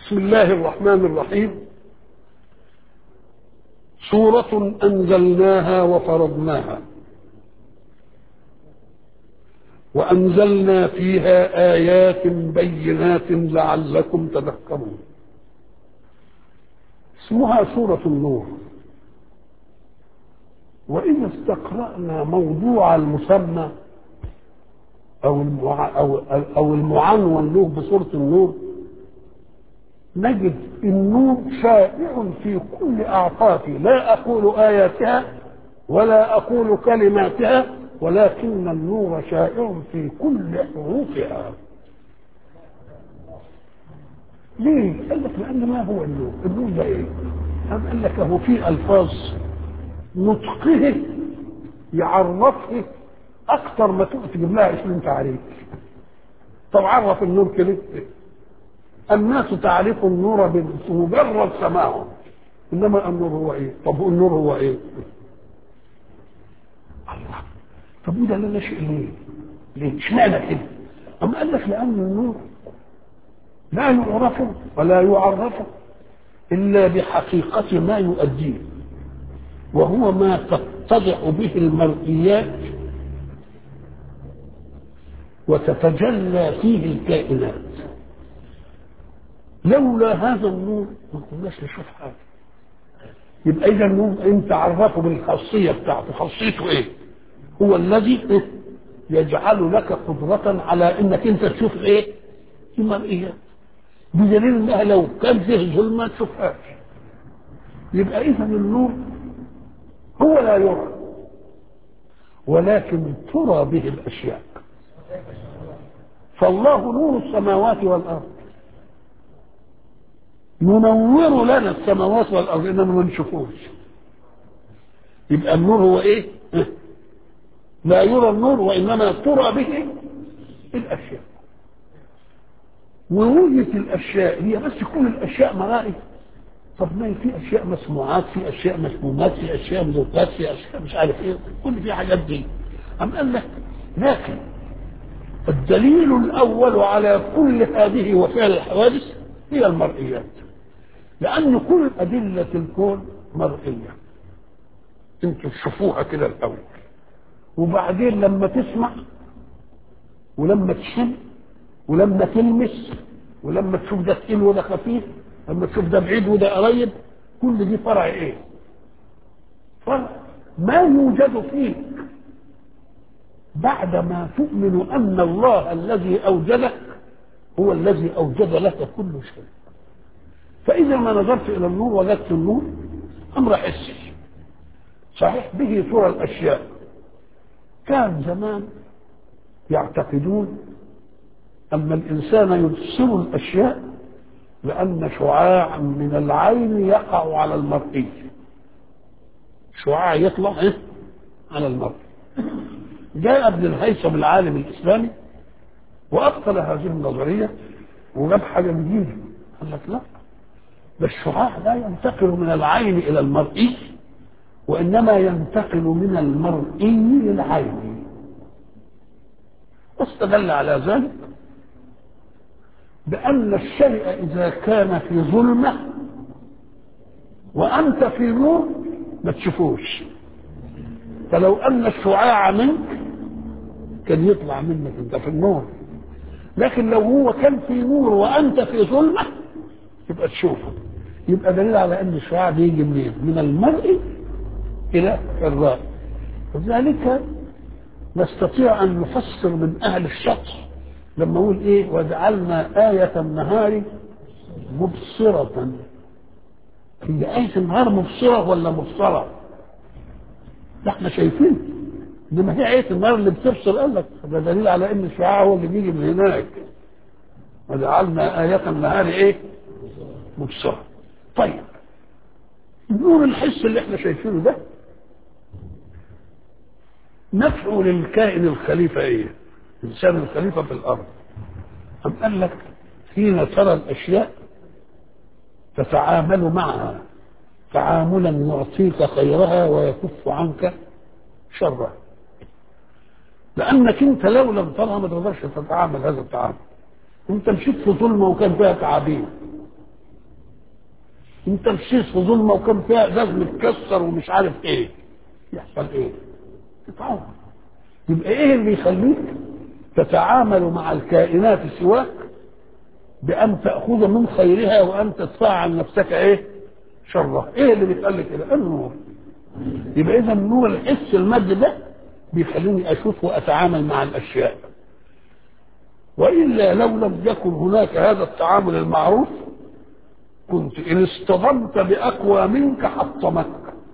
بسم الله الرحمن الرحيم سورة أنزلناها وفرضناها وأنزلنا فيها آيات بينات لعلكم تذكرون اسمها سورة النور وإذا استقرأنا موضوع المسمى أو المع... أو أو المعنون له بسورة النور نجد النور شائع في كل أعطاف لا أقول آياتها ولا أقول كلماتها ولكن النور شائع في كل حروفها ليه؟ قال لك لأن ما هو النور؟ النور ده إيه؟ قال لك هو في ألفاظ نطقه يعرفه أكثر ما تجيب لها 20 تعريف طب عرف النور كده الناس تعرف النور بمجرد سماعه انما النور هو ايه؟ طب النور هو ايه؟ الله طب وده لا شيء ليه؟ ليه؟ اشمعنى كده؟ أم قال لك لأن النور لا يعرف ولا يعرف إلا بحقيقة ما يؤديه وهو ما تتضح به المرئيات وتتجلى فيه الكائنات لولا هذا النور ما كناش نشوف حاجه يبقى اذا النور انت عرفه بالخاصيه بتاعته خاصيته ايه هو الذي يجعل لك قدرة على انك انت تشوف ايه المرئيات بدليل انها لو كان فيه ظلمة ما تشوفهاش يبقى اذا النور هو لا يرى ولكن ترى به الاشياء فالله نور السماوات والارض ينور لنا السماوات والارض انما ما نشوفوش يبقى النور هو ايه لا يرى النور وانما ترى به الاشياء ورؤية الاشياء هي بس كل الاشياء مرائي طب ما في اشياء مسموعات في اشياء مسمومات في اشياء مذوقات في اشياء مش عارف ايه كل في حاجات دي ام قال لك لكن الدليل الاول على كل هذه وفعل الحوادث هي المرئيات لأن كل أدلة الكون مرئية انتوا تشوفوها كده الأول وبعدين لما تسمع ولما تشم ولما تلمس ولما تشوف ده تقيل وده خفيف لما تشوف ده بعيد وده قريب كل دي فرع ايه؟ فرع ما يوجد فيك بعدما تؤمن أن الله الذي أوجدك هو الذي أوجد لك كل شيء فإذا ما نظرت إلى النور وجدت النور أمر حسي صحيح به ترى الأشياء كان زمان يعتقدون أن الإنسان يبصر الأشياء لأن شعاع من العين يقع على المرئي شعاع يطلع إيه؟ على المرئي جاء ابن الهيثم العالم الإسلامي وأبطل هذه النظرية وجاب حاجة جديدة قال لك لا ده الشعاع لا ينتقل من العين الى المرئي وانما ينتقل من المرئي للعين واستدل على ذلك بان الشيء اذا كان في ظلمه وانت في نور ما تشوفوش فلو ان الشعاع منك كان يطلع منك انت في النور لكن لو هو كان في نور وانت في ظلمه يبقى تشوفه يبقى دليل على ان الشعاع بيجي منين؟ من المرء الى الرائي وذلك نستطيع ان نفسر من اهل الشطر لما نقول ايه وجعلنا آية النهار مبصرة هي آية النهار مبصرة ولا مبصرة؟ ده احنا شايفين انما هي آية النهار اللي بتبصر قال لك ده دليل على ان الشعاع هو اللي بيجي من هناك وجعلنا آية النهار ايه؟ مبصرة طيب نور الحس اللي احنا شايفينه ده نفعه للكائن الخليفة ايه الانسان الخليفة في الارض أم قال لك حين ترى الاشياء تتعامل معها تعاملا يعطيك خيرها ويكف عنك شرها لانك انت لو لم ترها ما تقدرش تتعامل هذا التعامل انت مشيت في ظلمه وكان فيها تعابين انت مشيت في ظلمه وكان فيها ازاز متكسر ومش عارف ايه يحصل ايه؟ تتعور يبقى ايه اللي يخليك تتعامل مع الكائنات سواك بان تاخذ من خيرها وان تدفع عن نفسك ايه؟ شرها ايه اللي بيخلي كده؟ النور يبقى اذا النور الحس المادي ده بيخليني اشوف واتعامل مع الاشياء والا لو لم يكن هناك هذا التعامل المعروف كنت ان اصطدمت باقوى منك حطمك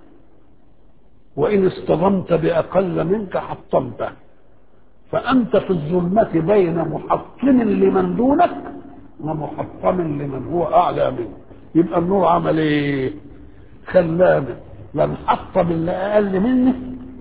وان اصطدمت باقل منك حطمته فانت في الظلمه بين محطم لمن دونك ومحطم لمن هو اعلى منك يبقى النور عمل ايه خلاني لا نحطم اللي اقل مني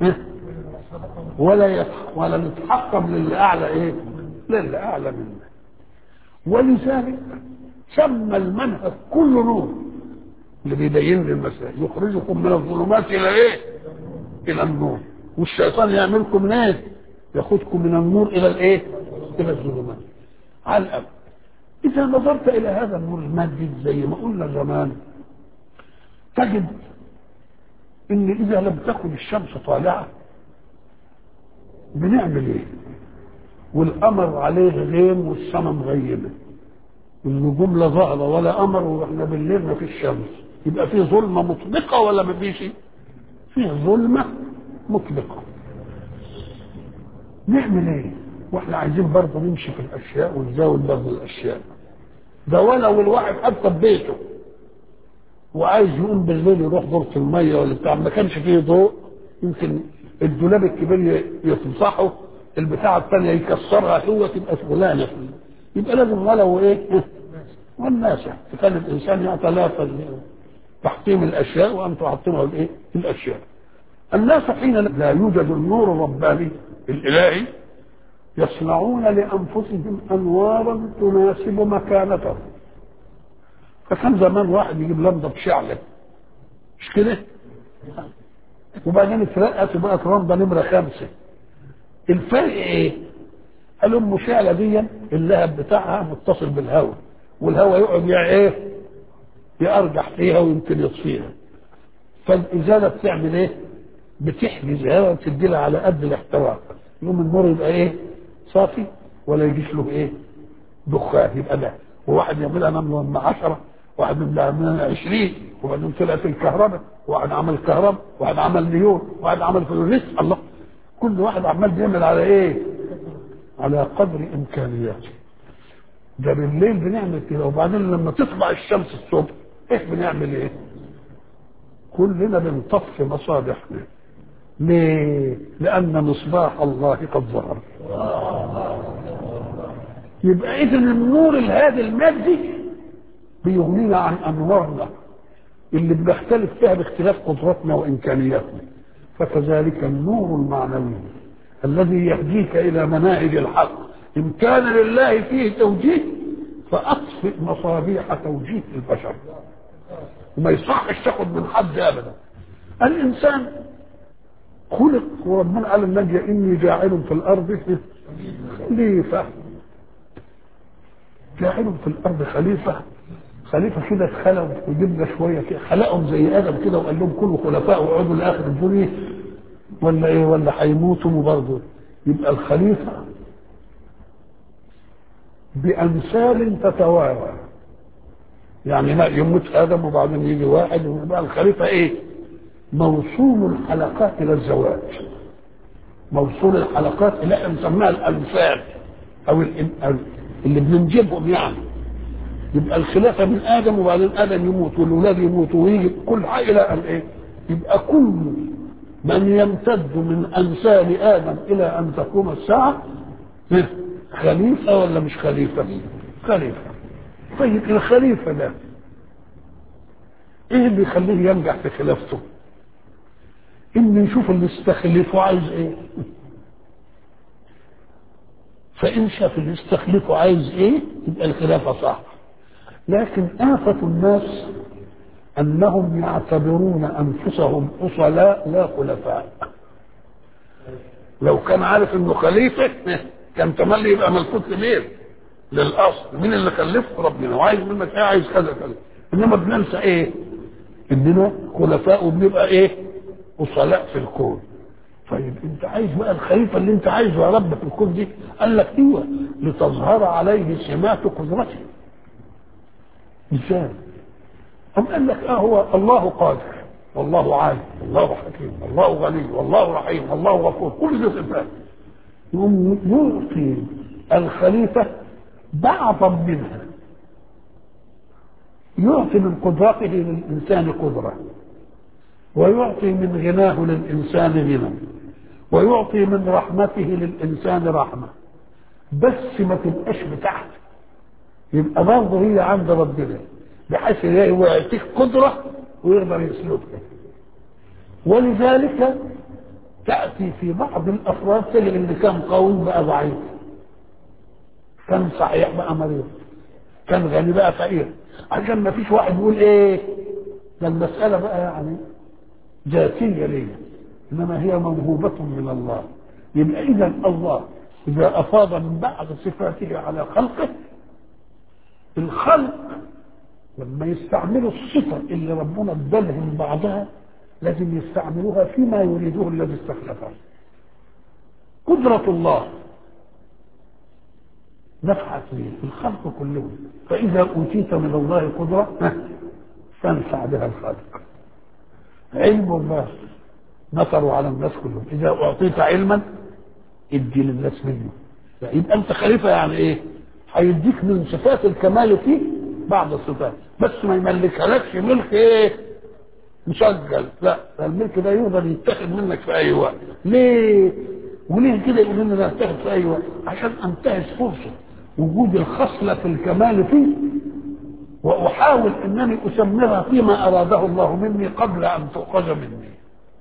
ولا يتح... ولا نتحطم للي اعلى ايه للي اعلى مني ولذلك سمى المنهج كله نور اللي بيبين لي المسائل يخرجكم من الظلمات الى ايه الى النور والشيطان يعملكم من ايه ياخذكم من النور الى الايه الى الظلمات على الأب اذا نظرت الى هذا النور المادي زي ما قلنا زمان تجد ان اذا لم تكن الشمس طالعه بنعمل ايه والقمر عليه غيم والسماء مغيمه النجوم لا ظاهره ولا قمر واحنا بالليل ما فيش شمس يبقى في ظلمه مطبقه ولا ما فيش في ظلمه مطبقه نعمل ايه واحنا عايزين برضه نمشي في الاشياء ونزاول برضه الاشياء ده ولو الواحد حتى في بيته وعايز يقوم بالليل يروح دورة المية ولا بتاع ما كانش فيه ضوء يمكن الدولاب الكبير يتمسحه البتاعة الثانية يكسرها هو تبقى شغلانة فيه يبقى لازم ولو ايه والناسة كان الانسان يتلافى تحطيم الاشياء وان تحطمها الايه الاشياء الناس حين لا يوجد النور الرباني الالهي يصنعون لانفسهم انوارا تناسب مكانتهم فكان زمان واحد يجيب لمضه بشعله مش كده؟ وبعدين اترقت وبقت لمضه نمره خمسه الفرق ايه؟ قال ام شعله دي اللهب بتاعها متصل بالهواء والهواء يقعد يع ايه؟ يأرجح فيها ويمكن يطفيها فالازاله بتعمل ايه؟ بتحجز هواء وتدي لها على قد الاحتراق يوم النور يبقى ايه؟ صافي ولا يجيش له ايه؟ دخان يبقى ده وواحد يعملها نملة من عشرة واحد يعملها من عشرين وبعدين طلعت الكهرباء واحد عمل كهرباء واحد عمل نيون واحد عمل فلوريس الله كل واحد عمال بيعمل على ايه؟ على قدر امكانياته ده بالليل بنعمل كده وبعدين لما تطلع الشمس الصبح ايه بنعمل ايه؟ كلنا بنطفي مصابيحنا ليه؟ لأن مصباح الله قد ظهر يبقى إذا النور الهادي المادي بيغنينا عن أنوارنا اللي بنختلف فيها باختلاف قدراتنا وإمكانياتنا فكذلك النور المعنوي الذي يهديك إلى مناهج الحق إن كان لله فيه توجيه فأطفئ مصابيح توجيه البشر وما يصحش تاخد من حد أبدا الإنسان خلق وربنا قال النجي إني جاعل في الأرض خليفة جاعل في الأرض خليفة خليفة كده اتخلقوا وجبنا شوية كده خلقهم زي آدم كده وقال لهم كلوا خلفاء وقعدوا لآخر الدنيا ولا إيه ولا هيموتوا برضه يبقى الخليفة بأمثال تتوارى يعني لا يموت آدم وبعدين يجي واحد ويبقى الخليفة إيه؟ موصول الحلقات إلى الزواج موصول الحلقات اللي نسميها الأنساب أو اللي بننجبهم يعني يبقى الخلافة من آدم وبعدين آدم يموت والأولاد يموتوا ويجي كل حاجة إلى أن إيه؟ يبقى كل من يمتد من أنساب آدم إلى أن تقوم الساعة خليفة ولا مش خليفة؟ خليفة طيب الخليفة ده ايه اللي يخليه ينجح في خلافته؟ ان يشوف اللي استخلفه عايز ايه؟ فان شاف اللي استخلفه عايز ايه؟ يبقى الخلافة صح. لكن آفة الناس أنهم يعتبرون أنفسهم أصلاء لا خلفاء. لو كان عارف إنه خليفة كان تملي يبقى ملفوت لمين؟ للاصل مين اللي خلفه ربنا وعايز منك ايه عايز كذا كذا انما بننسى ايه اننا خلفاء وبنبقى ايه وصلاء في الكون طيب انت عايز بقى الخليفه اللي انت عايزه يا رب في الكون دي قال لك ايوه لتظهر عليه سمات قدرته ازاي أم قال لك اه هو الله قادر والله عالم والله حكيم والله غني والله رحيم والله غفور كل دي صفات يقوم يعطي الخليفة بعضا منها يعطي من قدرته للإنسان قدرة ويعطي من غناه للإنسان غنى ويعطي من رحمته للإنسان رحمة بس ما تبقاش بتاعته يبقى برضه هي عند ربنا بحيث هو يعطيك قدرة ويقدر يسلبها ولذلك تأتي في بعض الأفراد تجد اللي كان قوي بقى ضعيف كان صحيح بقى مريض كان غني بقى فقير عشان ما فيش واحد يقول ايه ده المسألة بقى يعني ذاتية ليه إنما هي موهوبة من الله يبقى إذا الله إذا أفاض من بعض صفاته على خلقه الخلق لما يستعملوا الصفة اللي ربنا ادالهم بعضها لازم يستعملوها فيما يريده الذي استخلفه قدرة الله نفعت به الخلق كلهم فإذا أوتيت من الله قدرة فانفع بها الخلق علم الله نصروا على الناس كلهم إذا أعطيت علما ادي للناس منه يبقى أنت خليفة يعني إيه؟ هيديك من صفات الكمال فيه بعض الصفات بس ما يملكهالكش ملك ايه مشغل لا الملك ده يقدر يتاخد منك في اي وقت ليه وليه كده يقول لنا يتاخد في اي وقت عشان انتهز فرصه وجود الخصله في الكمال فيه واحاول انني اثمرها فيما اراده الله مني قبل ان تؤخذ مني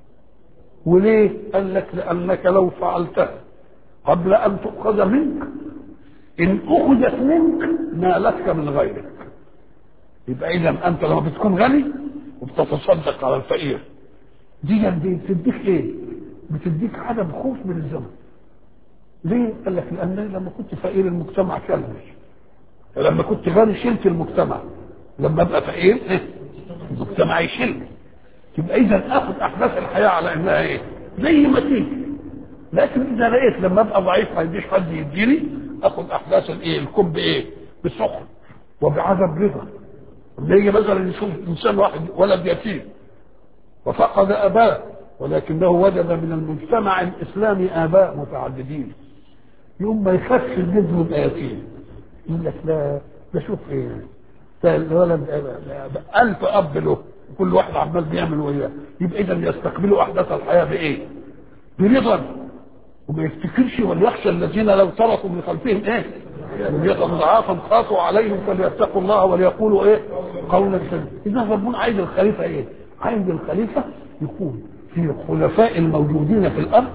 وليه قال لك لانك لو فعلتها قبل ان تؤخذ منك ان اخذت منك نالتك من غيرك يبقى اذا انت لما بتكون غني وبتتصدق على الفقير دي دي بتديك ايه؟ بتديك عدم خوف من الزمن ليه؟ قال لك لان لما كنت فقير المجتمع كلمش لما كنت غني شلت المجتمع لما ابقى فقير إيه؟ المجتمع يشيلني يبقى اذا اخذ احداث الحياه على انها ايه؟ زي ما تيجي لكن اذا لقيت لما ابقى ضعيف ما يديش حد يديني اخذ احداث الايه؟ الكون بايه؟ بسخن وبعدم رضا لما يجي مثلا يشوف انسان واحد ولد يتيم وفقد اباه ولكنه وجد من المجتمع الاسلامي اباء متعددين يوم ما يخافش الجد يبقى يتيم يقول لك لا ده شوف ايه ده الولد ألف أب له كل واحد عمال بيعمل وياه يبقى إذا يستقبلوا أحداث الحياة بإيه؟ برضا وما يفتكرش وليخشى الذين لو تركوا من خلفهم إيه؟ ذرية ضعافا خافوا عليهم فليتقوا الله وليقولوا إيه؟ قولا سديدا إذا ربنا عايز الخليفة إيه؟ عايز الخليفة يكون في الخلفاء الموجودين في الأرض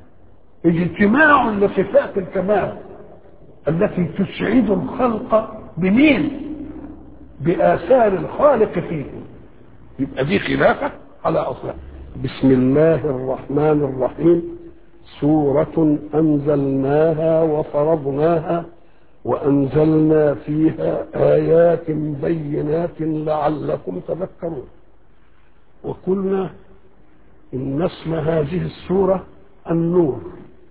اجتماع لصفات الكمال التي تسعد الخلق بمين؟ بآثار الخالق فيهم يبقى دي خلافة على أصلها بسم الله الرحمن الرحيم سورة أنزلناها وفرضناها وأنزلنا فيها آيات بينات لعلكم تذكرون وقلنا إن اسم هذه السورة النور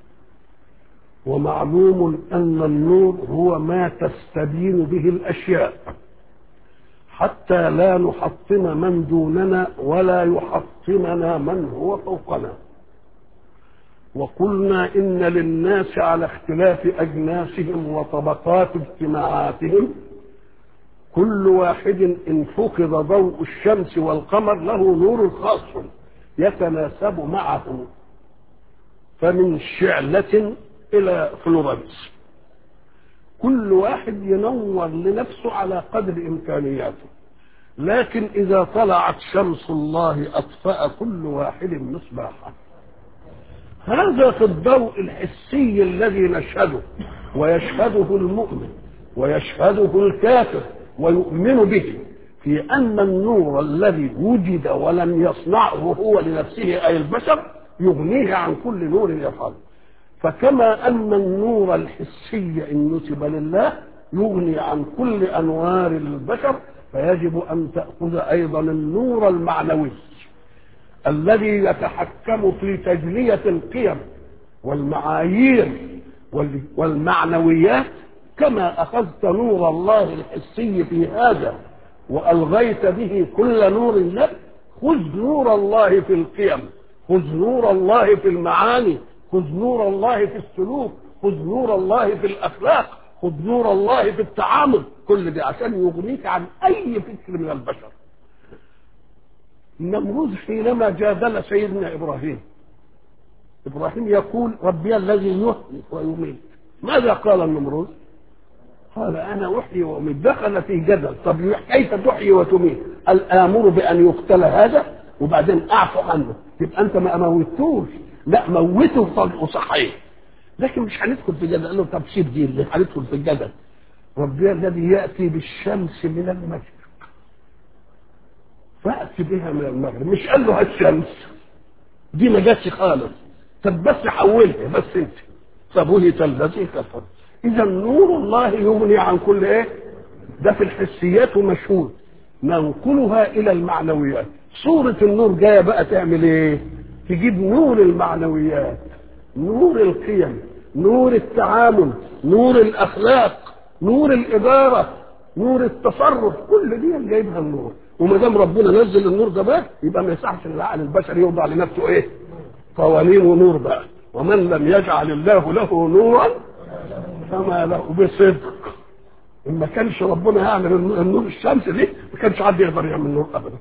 ومعلوم أن النور هو ما تستبين به الأشياء حتى لا نحطم من دوننا ولا يحطمنا من هو فوقنا وقلنا ان للناس على اختلاف اجناسهم وطبقات اجتماعاتهم كل واحد ان فقد ضوء الشمس والقمر له نور خاص يتناسب معه فمن شعلة إلى فلورنس كل واحد ينور لنفسه على قدر إمكانياته لكن إذا طلعت شمس الله أطفأ كل واحد مصباحه هذا في الضوء الحسي الذي نشهده ويشهده المؤمن ويشهده الكافر ويؤمن به في أن النور الذي وجد ولم يصنعه هو لنفسه أي البشر يغنيه عن كل نور يفعله فكما أن النور الحسي إن نسب لله يغني عن كل أنوار البشر فيجب أن تأخذ أيضا النور المعنوي الذي يتحكم في تجلية القيم والمعايير والمعنويات كما أخذت نور الله الحسي في هذا وألغيت به كل نور لك خذ نور الله في القيم خذ نور الله في المعاني خذ نور الله في السلوك خذ نور الله في الأخلاق خذ نور الله في التعامل كل ده عشان يغنيك عن أي فكر من البشر النمروذ حينما جادل سيدنا إبراهيم إبراهيم يقول ربي الذي يهلك ويميت ماذا قال النمروذ قال أنا أحيي وأميت دخل في جدل طب كيف تحيي وتميت الآمر بأن يقتل هذا وبعدين أعفو عنه يبقى أنت ما موتوش لا موته وصحيه لكن مش هندخل في جدل قال له طب سيب دي اللي هندخل في الجدل ربنا الذي يأتي بالشمس من المشرق فأتي بها من المغرب مش قال له الشمس دي ما جاتش خالص طب بس حولها بس انت فبهت الذي كفر اذا نور الله يغني عن كل ايه ده في الحسيات ومشهود ننقلها الى المعنويات صورة النور جاية بقى تعمل ايه تجيب نور المعنويات نور القيم نور التعامل نور الاخلاق نور الادارة نور التصرف كل دي جايبها النور وما دام ربنا نزل النور ده بقى يبقى ما يصحش ان العقل البشري يوضع لنفسه ايه قوانين ونور بقى ومن لم يجعل الله له نورا فما له بصدق ان ما كانش ربنا يعمل النور الشمس دي ما كانش حد يقدر يعمل نور ابدا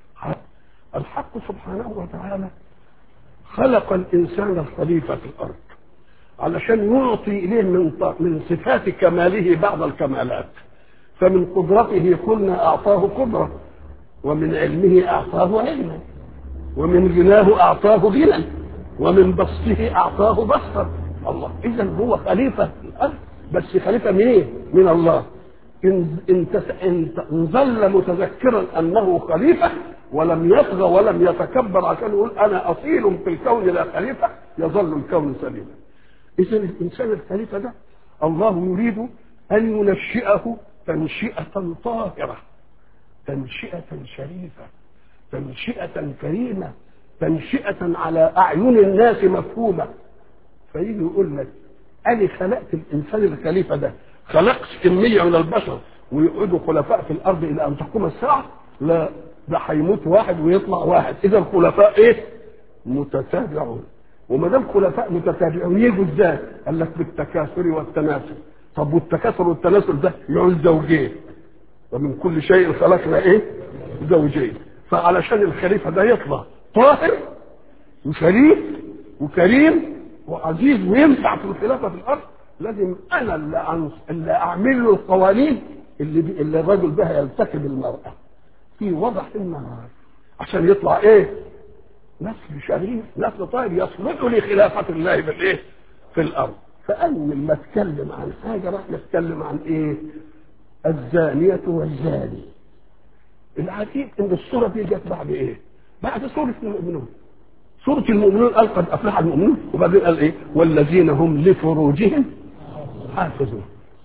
الحق سبحانه وتعالى خلق الانسان الخليفه في الارض علشان يعطي اليه من من صفات كماله بعض الكمالات فمن قدرته قلنا اعطاه قدره ومن علمه اعطاه علما ومن غناه اعطاه غنى ومن بسطه اعطاه بسطا الله اذا هو خليفه في الارض بس خليفه من ايه؟ من الله ان ان ان ظل متذكرا انه خليفه ولم يطغى ولم يتكبر عشان يقول انا اصيل في الكون لا خليفه يظل الكون سليما. اذا الانسان الخليفه ده الله يريد ان ينشئه تنشئه طاهره تنشئه شريفه تنشئه كريمه تنشئه على اعين الناس مفهومه فيجي يقول لك انا خلقت الانسان الخليفه ده خلقت كميه من البشر ويقعدوا خلفاء في الارض الى ان تقوم الساعه لا ده هيموت واحد ويطلع واحد اذا الخلفاء ايه متتابعون وما دام خلفاء متتابعون يجوا ازاي قال لك بالتكاثر والتناسل طب والتكاثر والتناسل ده يعوز زوجين ومن كل شيء خلقنا ايه زوجين فعلشان الخليفه ده يطلع طاهر وشريف وكريم وعزيز وينفع في الخلافه في الارض لازم انا اللي, أنص... اللي اعمل له القوانين اللي بي... اللي الرجل ده يلتقي بالمراه في وضح النهار عشان يطلع ايه نسل شريف نسل طيب يصلح لخلافه الله في الايه في الارض فاول ما اتكلم عن حاجه راح نتكلم عن ايه الزانيه والزاني العجيب ان الصوره دي جت بعد ايه بعد سوره المؤمنون سورة المؤمنون قال قد أفلح المؤمنون وبعدين قال إيه؟ والذين هم لفروجهم حافظون.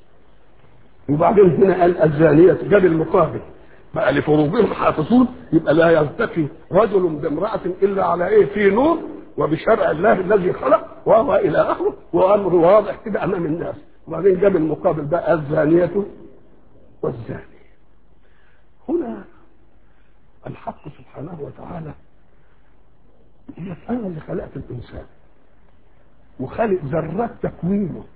وبعدين هنا قال الزانية جاب المقابل بقى لفروجهم حافظون يبقى لا يلتقي رجل بامرأة إلا على إيه؟ في نور وبشرع الله الذي خلق وهو إلى آخره وأمر واضح كده أمام الناس. وبعدين جاب المقابل بقى الزانية والزاني. هنا الحق سبحانه وتعالى هي انا اللي خلقت الانسان وخالق ذرات تكوينه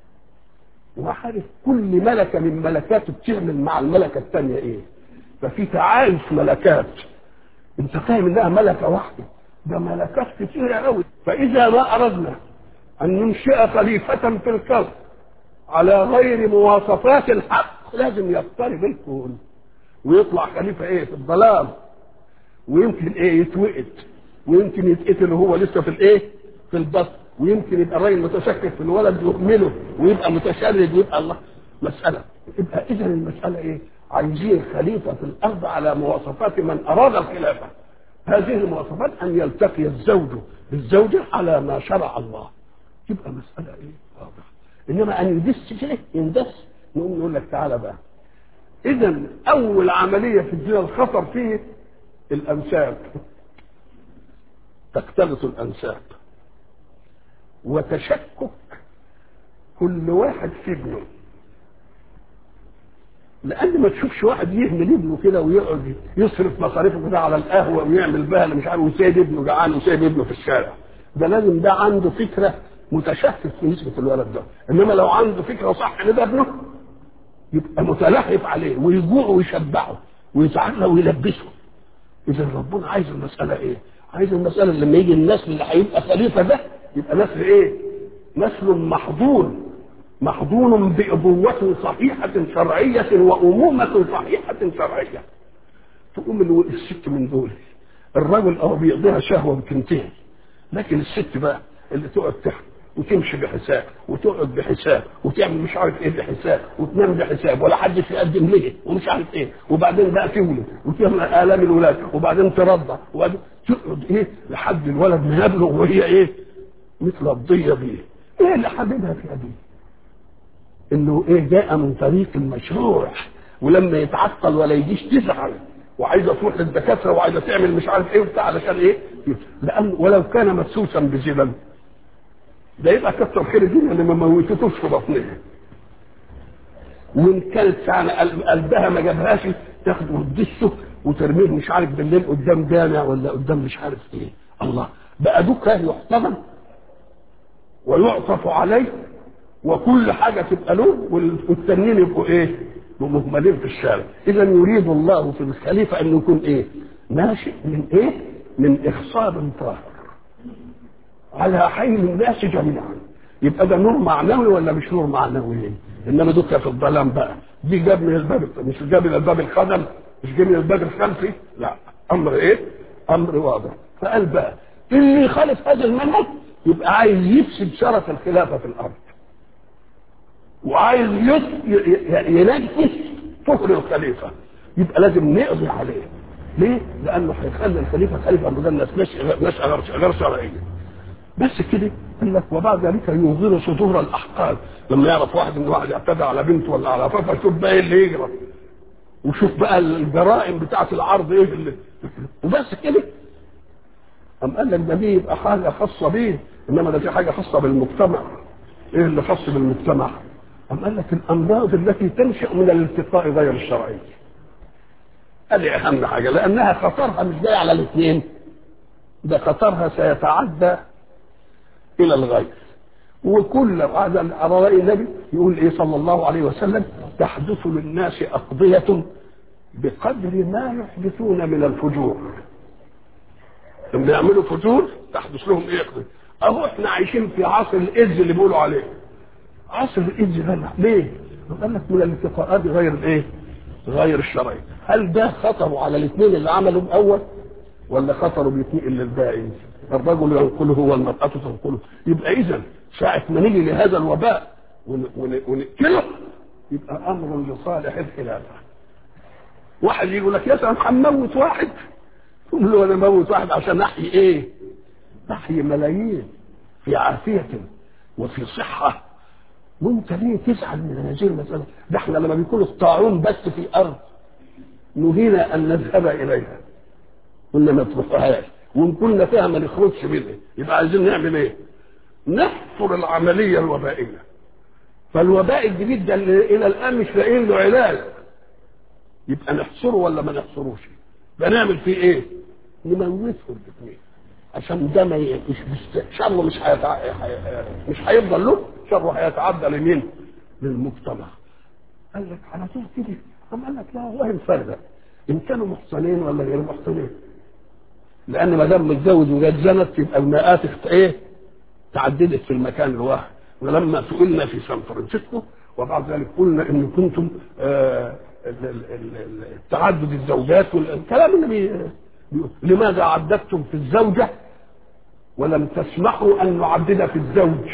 وعارف كل ملكه من ملكاته بتعمل مع الملكه الثانيه ايه ففي تعايش ملكات انت فاهم انها ملكه واحده ده ملكات كتيره قوي فاذا ما اردنا ان ننشئ خليفه في الكون على غير مواصفات الحق لازم يضطرب الكون ويطلع خليفه ايه في الظلام ويمكن ايه يتوقد ويمكن يتقتل وهو لسه في الايه؟ في البطن ويمكن يبقى راجل متشكك في الولد يهمله ويبقى متشرد ويبقى الله مسألة يبقى إذا المسألة إيه؟ عايزين خليفة في الأرض على مواصفات من أراد الخلافة هذه المواصفات أن يلتقي الزوج بالزوجة على ما شرع الله تبقى مسألة إيه؟ واضحة إنما أن يدس شيء يندس نقوم نقول لك تعالى بقى اذا اول عمليه في الدنيا الخطر فيه الانساب تختلط الانساب وتشكك كل واحد في ابنه لان ما تشوفش واحد يهمل ابنه كده ويقعد يصرف مصاريفه كده على القهوه ويعمل بها مش عارف وسايب ابنه جعان وسايب ابنه في الشارع ده لازم ده عنده فكره متشكك في نسبه الولد ده انما لو عنده فكره صح ان ده ابنه يبقى متلهف عليه ويجوع ويشبعه ويتعلى ويلبسه اذا ربنا عايز المساله ايه؟ عايز المساله لما يجي النسل اللي هيبقى خليفه ده يبقى نسل ايه؟ نسل محضون محضون بأبوة صحيحة شرعية وأمومة صحيحة شرعية تقوم الست من دول الرجل اه بيقضيها شهوة بتنتهي لكن الست بقى اللي تقعد تحت وتمشي بحساب وتقعد بحساب وتعمل مش عارف ايه بحساب وتنام بحساب ولا حد يقدم ليه ومش عارف ايه وبعدين بقى تولد وتعمل الام الولاد وبعدين ترضع وبعدين تقعد ايه لحد الولد ما يبلغ وهي ايه مثل الضيه بيه ايه اللي حبيبها في ابيه انه ايه جاء من طريق المشروع ولما يتعطل ولا يجيش تزعل وعايزه تروح للدكاتره وعايزه تعمل مش عارف ايه وبتاع علشان ايه؟ لان ولو كان مدسوسا بزلل ده يبقى كتر خير الدنيا اللي ما موتتوش في بطنها وان كانت فعلا قلبها ما جابهاش تاخده وتدسه وترميه مش عارف بالليل قدام جامع ولا قدام مش عارف ايه الله بقى دوك يحتضن ويعطف عليه وكل حاجه تبقى له والتانيين يبقوا ايه؟ مهملين في الشارع اذا يريد الله في الخليفه انه يكون ايه؟ ناشئ من ايه؟ من اخصاب طاهر على حين الناس جميعا يبقى ده نور معنوي ولا مش نور معنوي؟ انما دول في الظلام بقى دي جاب من الباب مش جاب من الباب القدم مش جاب من الباب الخلفي لا امر ايه؟ امر واضح فقال بقى اللي يخالف هذا المنهج يبقى عايز يفسد شرف الخلافه في الارض وعايز ينجس طهر الخليفه يبقى لازم نقضي عليه ليه؟ لانه هيخلي الخليفه خليفه مدنس نشأة غير شرعيه بس كده قال لك وبعد ذلك يظهر صدور الاحقاد لما يعرف واحد ان واحد اعتدى على بنته ولا على فافا شوف بقى ايه اللي يجرى وشوف بقى الجرائم بتاعه العرض ايه اللي وبس كده أم قال لك ده دي يبقى حاجه خاصه بيه انما ده في حاجه خاصه بالمجتمع ايه اللي خاص بالمجتمع؟ أم قال لك الأمراض التي تنشأ من الالتقاء غير الشرعي هذه أهم حاجة لأنها خطرها مش جاي على الاثنين ده خطرها سيتعدى إلى الغير وكل هذا على رأي النبي يقول إيه صلى الله عليه وسلم تحدث للناس أقضية بقدر ما يحدثون من الفجور لما يعملوا فجور تحدث لهم ايه يقضي اهو احنا عايشين في عصر الايدز اللي بيقولوا عليه عصر الايدز ده ليه؟ قال لك من الالتقاءات غير الايه؟ غير الشرعي هل ده خطره على الاثنين اللي عملوا الاول ولا خطره بيتنقل للباقي؟ الرجل ينقله والمرأة تنقله يبقى إذا ساعة ما نيجي لهذا الوباء ونقتله يبقى أمر لصالح الخلافة واحد يقول لك يا سلام هنموت واحد تقول له أنا موت واحد عشان أحيي إيه؟ أحيي ملايين في عافية وفي صحة وانت ليه تزعل من هذه المسألة؟ ده احنا لما بيكون الطاعون بس في أرض نهينا أن نذهب إليها قلنا ما تروحهاش وان كنا فيها ما نخرجش منها يبقى عايزين نعمل ايه؟ نحفر العمليه الوبائيه فالوباء الجديد ده اللي الى الان مش لاقيين له علاج يبقى نحصره ولا ما نحصروش؟ يبقى نعمل فيه ايه؟ نموته الاثنين عشان ده ما ي- مش مش شره مش هيتع... مش هيفضل له شره هيتعدى لمين؟ للمجتمع قال لك على طول كده قام قال لك لا والله نفرق ان كانوا محصنين ولا غير محصنين لان ما دام متزوج وجت زنت يبقى المئات اخت- ايه تعددت في المكان الواحد ولما سئلنا في سان فرانسيسكو وبعد ذلك قلنا ان كنتم آه ال- ال- ال- ال- تعدد الزوجات والكلام اللي بي بيقول لماذا عددتم في الزوجه ولم تسمحوا ان نعدد في الزوج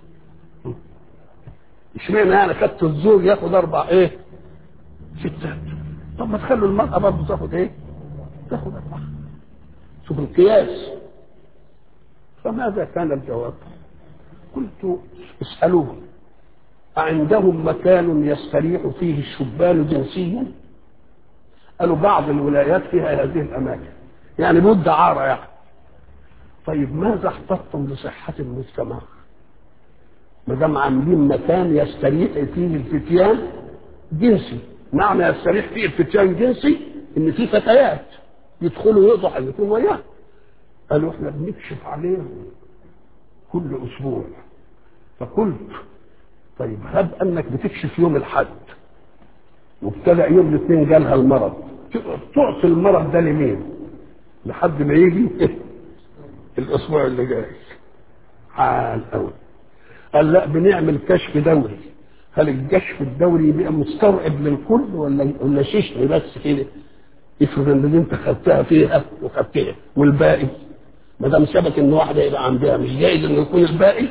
اشمعنى انا خدت الزوج ياخد اربع ايه ستات طب ما تخلوا المراه برضه تاخد ايه تاخد اربعه شوف القياس فماذا كان الجواب قلت اسألوهم عندهم مكان يستريح فيه الشبان جنسيا قالوا بعض الولايات فيها هذه الاماكن يعني بود عاره يعني طيب ماذا احتطتم لصحه المجتمع ما دام عاملين مكان يستريح فيه الفتيان جنسي معنى يستريح فيه الفتيان جنسي ان في فتيات يدخلوا يقضوا حاجتهم وياه قالوا احنا بنكشف عليهم كل اسبوع فقلت طيب هب انك بتكشف يوم الاحد وابتدأ يوم الاثنين جالها المرض تعطي المرض ده لمين؟ لحد ما يجي الاسبوع اللي جاي عال قوي قال لا بنعمل كشف دوري هل الكشف الدوري يبقى مستوعب للكل ولا ولا شيشني بس كده افرض ان انت خدتها فيها وخدتها والباقي ما دام ثبت ان واحده يبقى عندها مش جايز انه يكون الباقي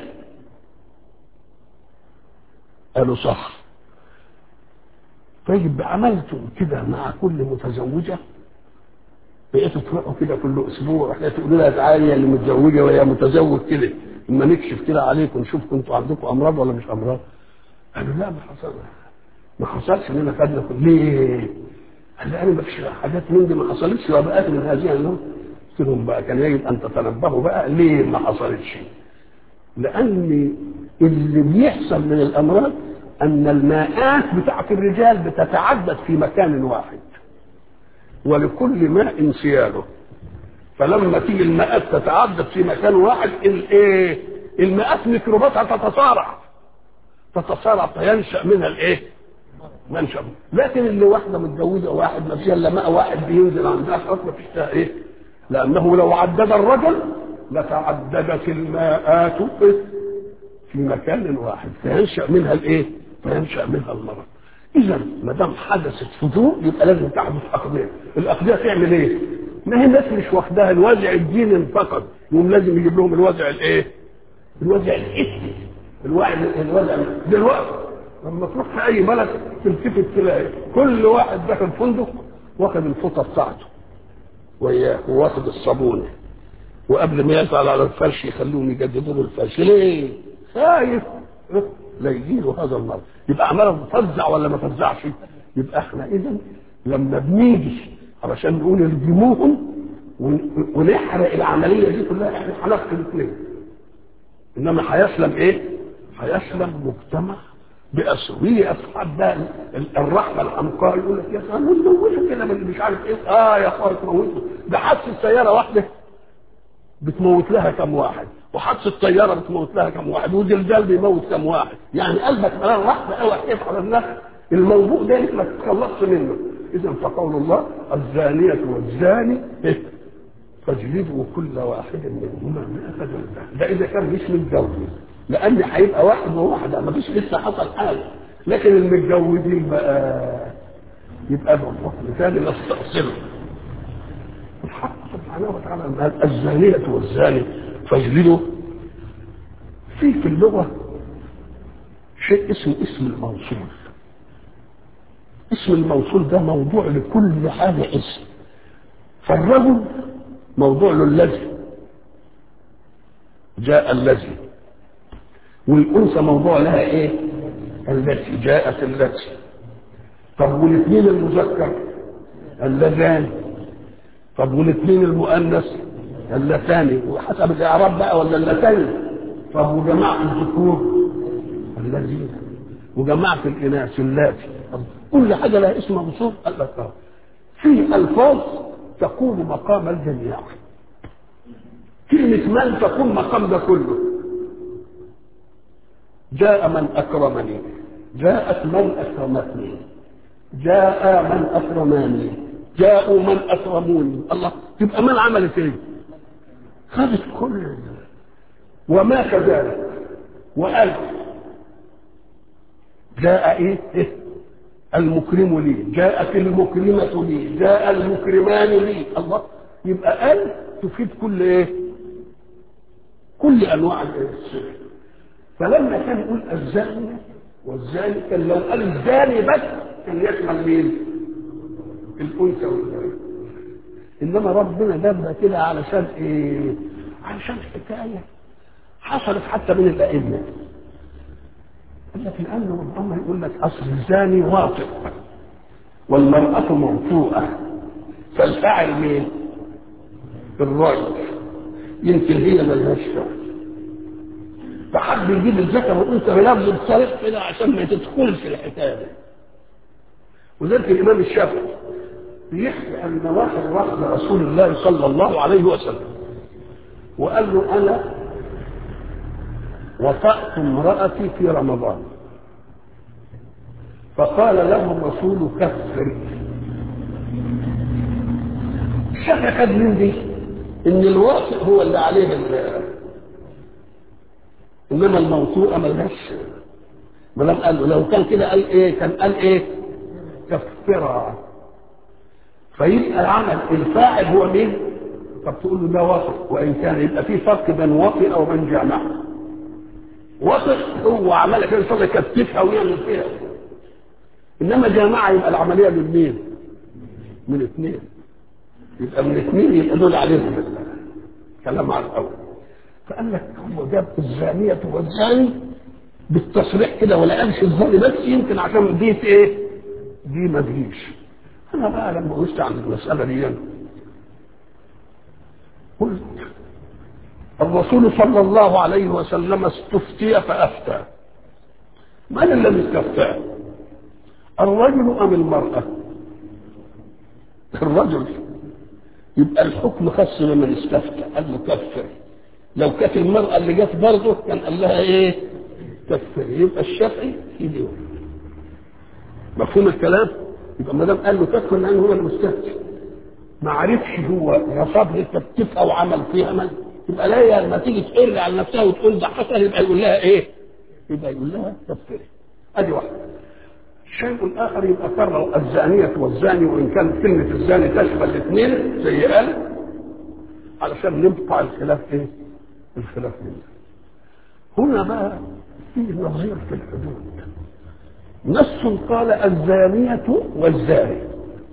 قالوا صح طيب عملتم كده مع كل متزوجه بقيتوا تروحوا كده كل اسبوع احنا تقولوا لها تعالي يا اللي متزوجه ويا متزوج كده اما نكشف كده عليكم نشوفكم انتوا عندكم امراض ولا مش امراض قالوا لا ما حصل ما حصلش اننا خدنا كل ليه؟ قال لي انا ما فيش حاجات من دي ما حصلتش وبقات من هذه النوع قلت لهم بقى كان يجب ان تتنبهوا بقى ليه ما حصلتش؟ لان اللي بيحصل من الامراض ان الماءات بتاعت الرجال بتتعدد في مكان واحد ولكل ماء سياله فلما تيجي الماءات تتعدد في مكان واحد الايه الماءات ميكروباتها تتصارع تتصارع فينشا منها الايه منشا لكن اللي واحده متجوزه واحد ما فيها الا ماء واحد بينزل عندها خلاص ما فيش فيها ايه لانه لو عدد الرجل لتعددت الماءات في مكان واحد فينشا منها الايه فينشا منها المرض اذا ما دام حدثت فضول يبقى لازم تحدث اقضيه الاقضيه تعمل ايه ما هي الناس مش واخداها الوازع الديني فقط يقوم لازم يجيب لهم الوازع الايه الوازع الاسمي الوازع الوازع دلوقتي لما تروح في اي بلد تلتفت تلاقي كل واحد داخل فندق واخد الفوطه بتاعته وياه واخد الصابونه وقبل ما يسأل على الفرش يخلوهم يجددوا له الفرش ليه؟ خايف لا يجيله هذا المرض يبقى عماله تفزع ولا ما تفزعش يبقى احنا اذا لما بنيجي علشان نقول ارجموهم ونحرق العمليه دي كلها احنا هنفقد الاثنين انما هيسلم ايه؟ هيسلم مجتمع بأسره ويجي اصحاب بقى الرحمه الحمقاء يقول لك يا سلام ونموتوا كده من مش عارف ايه اه يا اخويا تموتوا ده حادثه سياره واحده بتموت لها كم واحد وحادثه طياره بتموت لها كم واحد وزلزال بيموت كم واحد يعني قلبك ملان رحمه قوي كيف على الناس الموضوع ده ما تتخلصش منه اذا فقول الله الزانيه والزاني إيه؟ فاجلدوا كل واحد منهما مئة جلده ده اذا كان مش متجوز لان هيبقى واحد وواحده ما فيش لسه حصل حاجه لكن المتجوزين بقى يبقى لهم حكم ثاني نستأصله الحق سبحانه وتعالى الزانية والزاني فاجلدوا في في اللغة شيء اسمه اسم الموصول اسم الموصول ده موضوع لكل حاجة اسم فالرجل موضوع له الذي جاء الذي والأنثى موضوع لها ايه التي جاءت التي طب والاثنين المذكر اللذان طب والاثنين المؤنث اللتان وحسب الاعراب بقى ولا اللتان طب وجماعه الذكور الذين وجماعه الاناث اللاتي كل حاجه لها اسم موصوف قال لك اه في الفاظ تقوم مقام الجميع كلمة من تقوم مقام ده كله جاء من أكرمني جاءت من أكرمتني جاء من أكرماني جاءوا من أكرموني الله تبقى من عملت إيه؟ خدت كل وما كذلك وقال جاء إيه؟ إيه؟ المكرم لي جاءت المكرمة لي جاء المكرمان لي الله يبقى قال تفيد كل ايه كل انواع الصفر فلما كان يقول الزاني والزاني كان لو قال الزاني بس كان يشمل مين الانثى والزاني انما ربنا جابها كده علشان ايه علشان حكايه حصلت حتى من الائمه قال لك لانه ربما يقول لك اصل الزاني واطئ والمرأة موطوءة فالفاعل مين؟ الرجل يمكن هي ملهاش شغل فحب يجيب الذكر والانثى بلفظ بصريح كده عشان ما تدخلش في الحكايه دي وذلك الامام الشافعي بيحكي ان واحد راح لرسول الله صلى الله عليه وسلم وقال له انا وطأت امرأتي في رمضان فقال له الرسول كفر الشافعي خد من دي ان الواطئ هو اللي عليه ال- انما الموطوءه ملهاش ما دام قال له لو كان كده قال ايه كان قال ايه كفرها فيبقى العمل الفاعل هو مين طب تقول له ده واطئ وان كان يبقى في فرق بين واطئ وبين جامع واطئ هو عملها كده صلى يكتفها ويعمل فيها انما جامعه يبقى العمليه من مين من اثنين يبقى من اثنين يبقى دول عليهم كلام على الاول فقال لك هو جاب الزانية والزاني بالتصريح كده ولا قالش الزاني بس يمكن عشان دي ايه؟ دي ما تجيش. انا بقى لما وقفت عند المسألة دي يعني قلت الرسول صلى الله عليه وسلم استفتي فأفتى. من الذي استفتى؟ الرجل أم المرأة؟ الرجل يبقى الحكم خاص بمن استفتى قال له كفر لو كانت المرأة اللي جت برضه كان قال لها ايه؟ كفر يبقى الشافعي في دي مفهوم الكلام؟ يبقى ما دام قال له كفر لانه هو المستفتي ما عرفش هو رصد لي تكتفها وعمل فيها من يبقى لا لما تيجي تقر على نفسها وتقول ده حصل يبقى يقول لها ايه؟ يبقى يقول لها كفري ادي واحده الشيء الاخر يبقى فرق الزانيه والزاني وان كانت كلمه الزاني تشمل الاثنين زي قال علشان نبقى الخلاف ايه؟ الخلاف منه هنا بقى في نظير في الحدود نص قال الزانية والزاني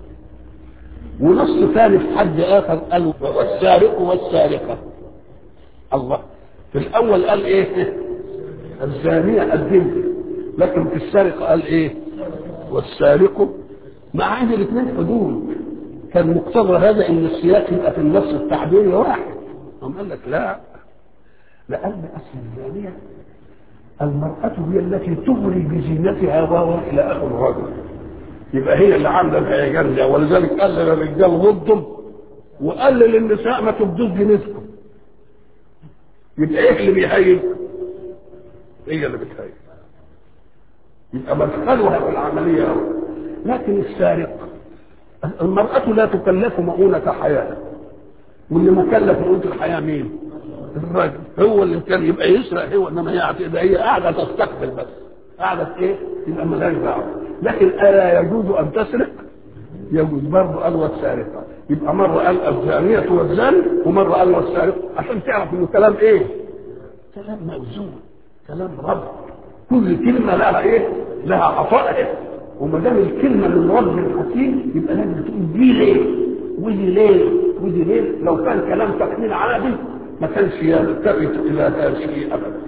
ونص ثاني في حد آخر قال والسارق والسارقة الله في الأول قال إيه الزانية الدين لكن في السارقة قال إيه والسارق مع ان الاثنين حدود كان مقتضى هذا ان السياق يبقى في النص التعبيري واحد هم قال لك لا لأن أصل الزانية المرأة هي التي تغري بزينتها وهو إلى آخر الرجل يبقى هي اللي عاملة الهيجان ده ولذلك قال للرجال غضهم وقال للنساء ما تبدوش جنسكم يبقى ايه اللي بيهيج؟ هي اللي بتهيج يبقى مدخلها في العملية أوي. لكن السارق المرأة لا تكلف مؤونة حياة واللي مكلف مؤونة الحياة مين؟ الراجل هو اللي كان يبقى يسرق هو انما هي ده هي قاعده تستقبل بس قاعده ايه؟ يبقى مالهاش دعوه لكن الا يجوز ان تسرق؟ يجوز برضه قال والسارقه يبقى مره قال الزانيه والزاني ومره قال والسارقه عشان تعرف انه كلام ايه؟ كلام موزون كلام رب كل كلمه لها ايه؟ لها حقائق وما دام الكلمه من رب الحكيم يبقى لازم تقول دي ليه؟ ودي ليه؟ ودي ليه؟ لو كان كلام تقنين عادي ما كانش يلتفت الى هذا الشيء ابدا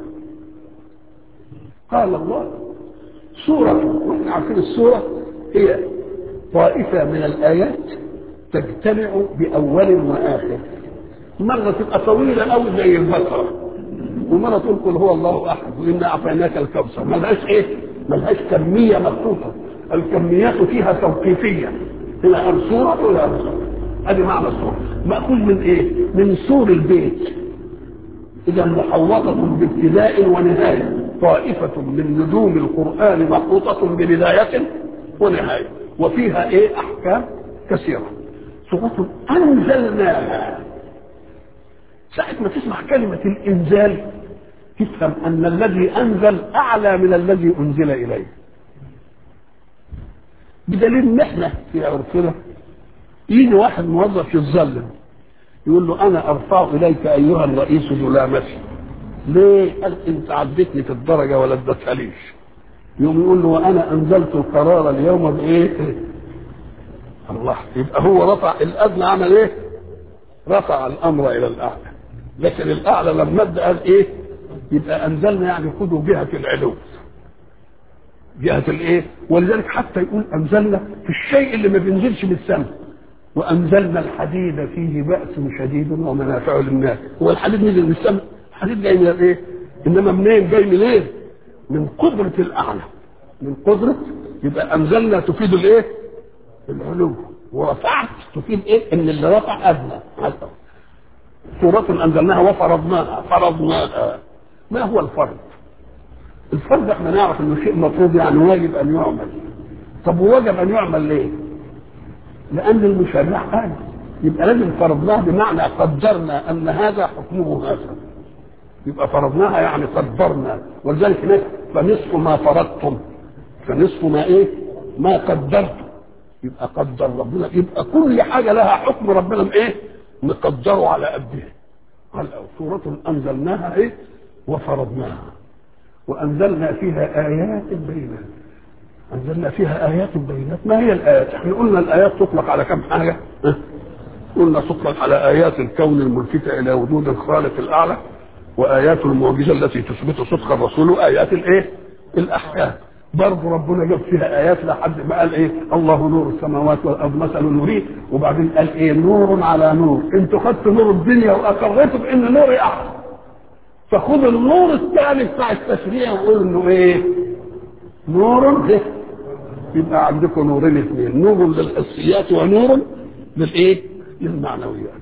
قال الله سورة واحنا عارفين السورة هي طائفة من الآيات تجتمع بأول وآخر مرة تبقى طويلة أوي زي البقرة ومرة تقول قل هو الله أحد وإنا أعطيناك الكوثر ملهاش إيه؟ ملهاش كمية مخصوصة الكميات فيها توقيفية هنا أم سورة ولا أم سورة ادي معنى السورة مأخوذ من ايه من سور البيت اذا محوطة بابتداء ونهاية طائفة من نجوم القرآن محوطة ببداية ونهاية وفيها ايه احكام كثيرة سورة انزلناها ساعة ما تسمع كلمة الانزال تفهم ان الذي انزل اعلى من الذي انزل اليه بدليل ان احنا في عرفنا يجي واحد موظف يتظلم يقول له انا ارفع اليك ايها الرئيس ظلامتي ليه؟ قال انت عدتني في الدرجه ولا ادتهاليش يقوم يقول له وانا انزلت القرار اليوم بايه؟ الله يبقى هو رفع الادنى عمل ايه؟ رفع الامر الى الاعلى لكن الاعلى لما ادى قال ايه؟ يبقى انزلنا يعني خذوا بها في العلو جهة الايه ولذلك حتى يقول انزلنا في الشيء اللي ما بينزلش من السماء وانزلنا الحديد فيه باس شديد ومنافع للناس هو الحديد نزل من السماء الحديد جاي من الايه انما منين جاي من ايه من قدرة الاعلى من قدرة يبقى انزلنا تفيد الايه العلو ورفعت تفيد ايه ان اللي رفع ادنى سورة انزلناها وفرضناها فرضناها ما هو الفرض الفرض احنا نعرف انه شيء مفروض يعني واجب ان يعمل طب ووجب ان يعمل ليه لان المشرع قال يبقى لازم فرضناه بمعنى قدرنا ان هذا حكمه هذا يبقى فرضناها يعني قدرنا ولذلك هناك فنصف ما فرضتم فنصف ما ايه ما قدرتم يبقى قدر ربنا يبقى كل حاجه لها حكم ربنا ايه مقدره على قده قال سورة أنزلناها إيه وفرضناها وأنزلنا فيها آيات بينات أنزلنا فيها آيات بينات ما هي الآيات؟ احنا قلنا الآيات تطلق على كم حاجة؟ اه؟ قلنا تطلق على آيات الكون الملفتة إلى وجود الخالق الأعلى وآيات المعجزة التي تثبت صدق الرسول وآيات الإيه؟ الأحكام برضه ربنا جاب فيها ايات لحد ما قال ايه الله نور السماوات والارض مثل نوره وبعدين قال ايه نور على نور انتوا خدتوا نور الدنيا واقريتوا بان نوري احسن فخذوا النور الثاني بتاع التشريع وقولوا انه ايه نور ده يبقى عندكم نورين اثنين نور للحسيات ونور للايه للمعنويات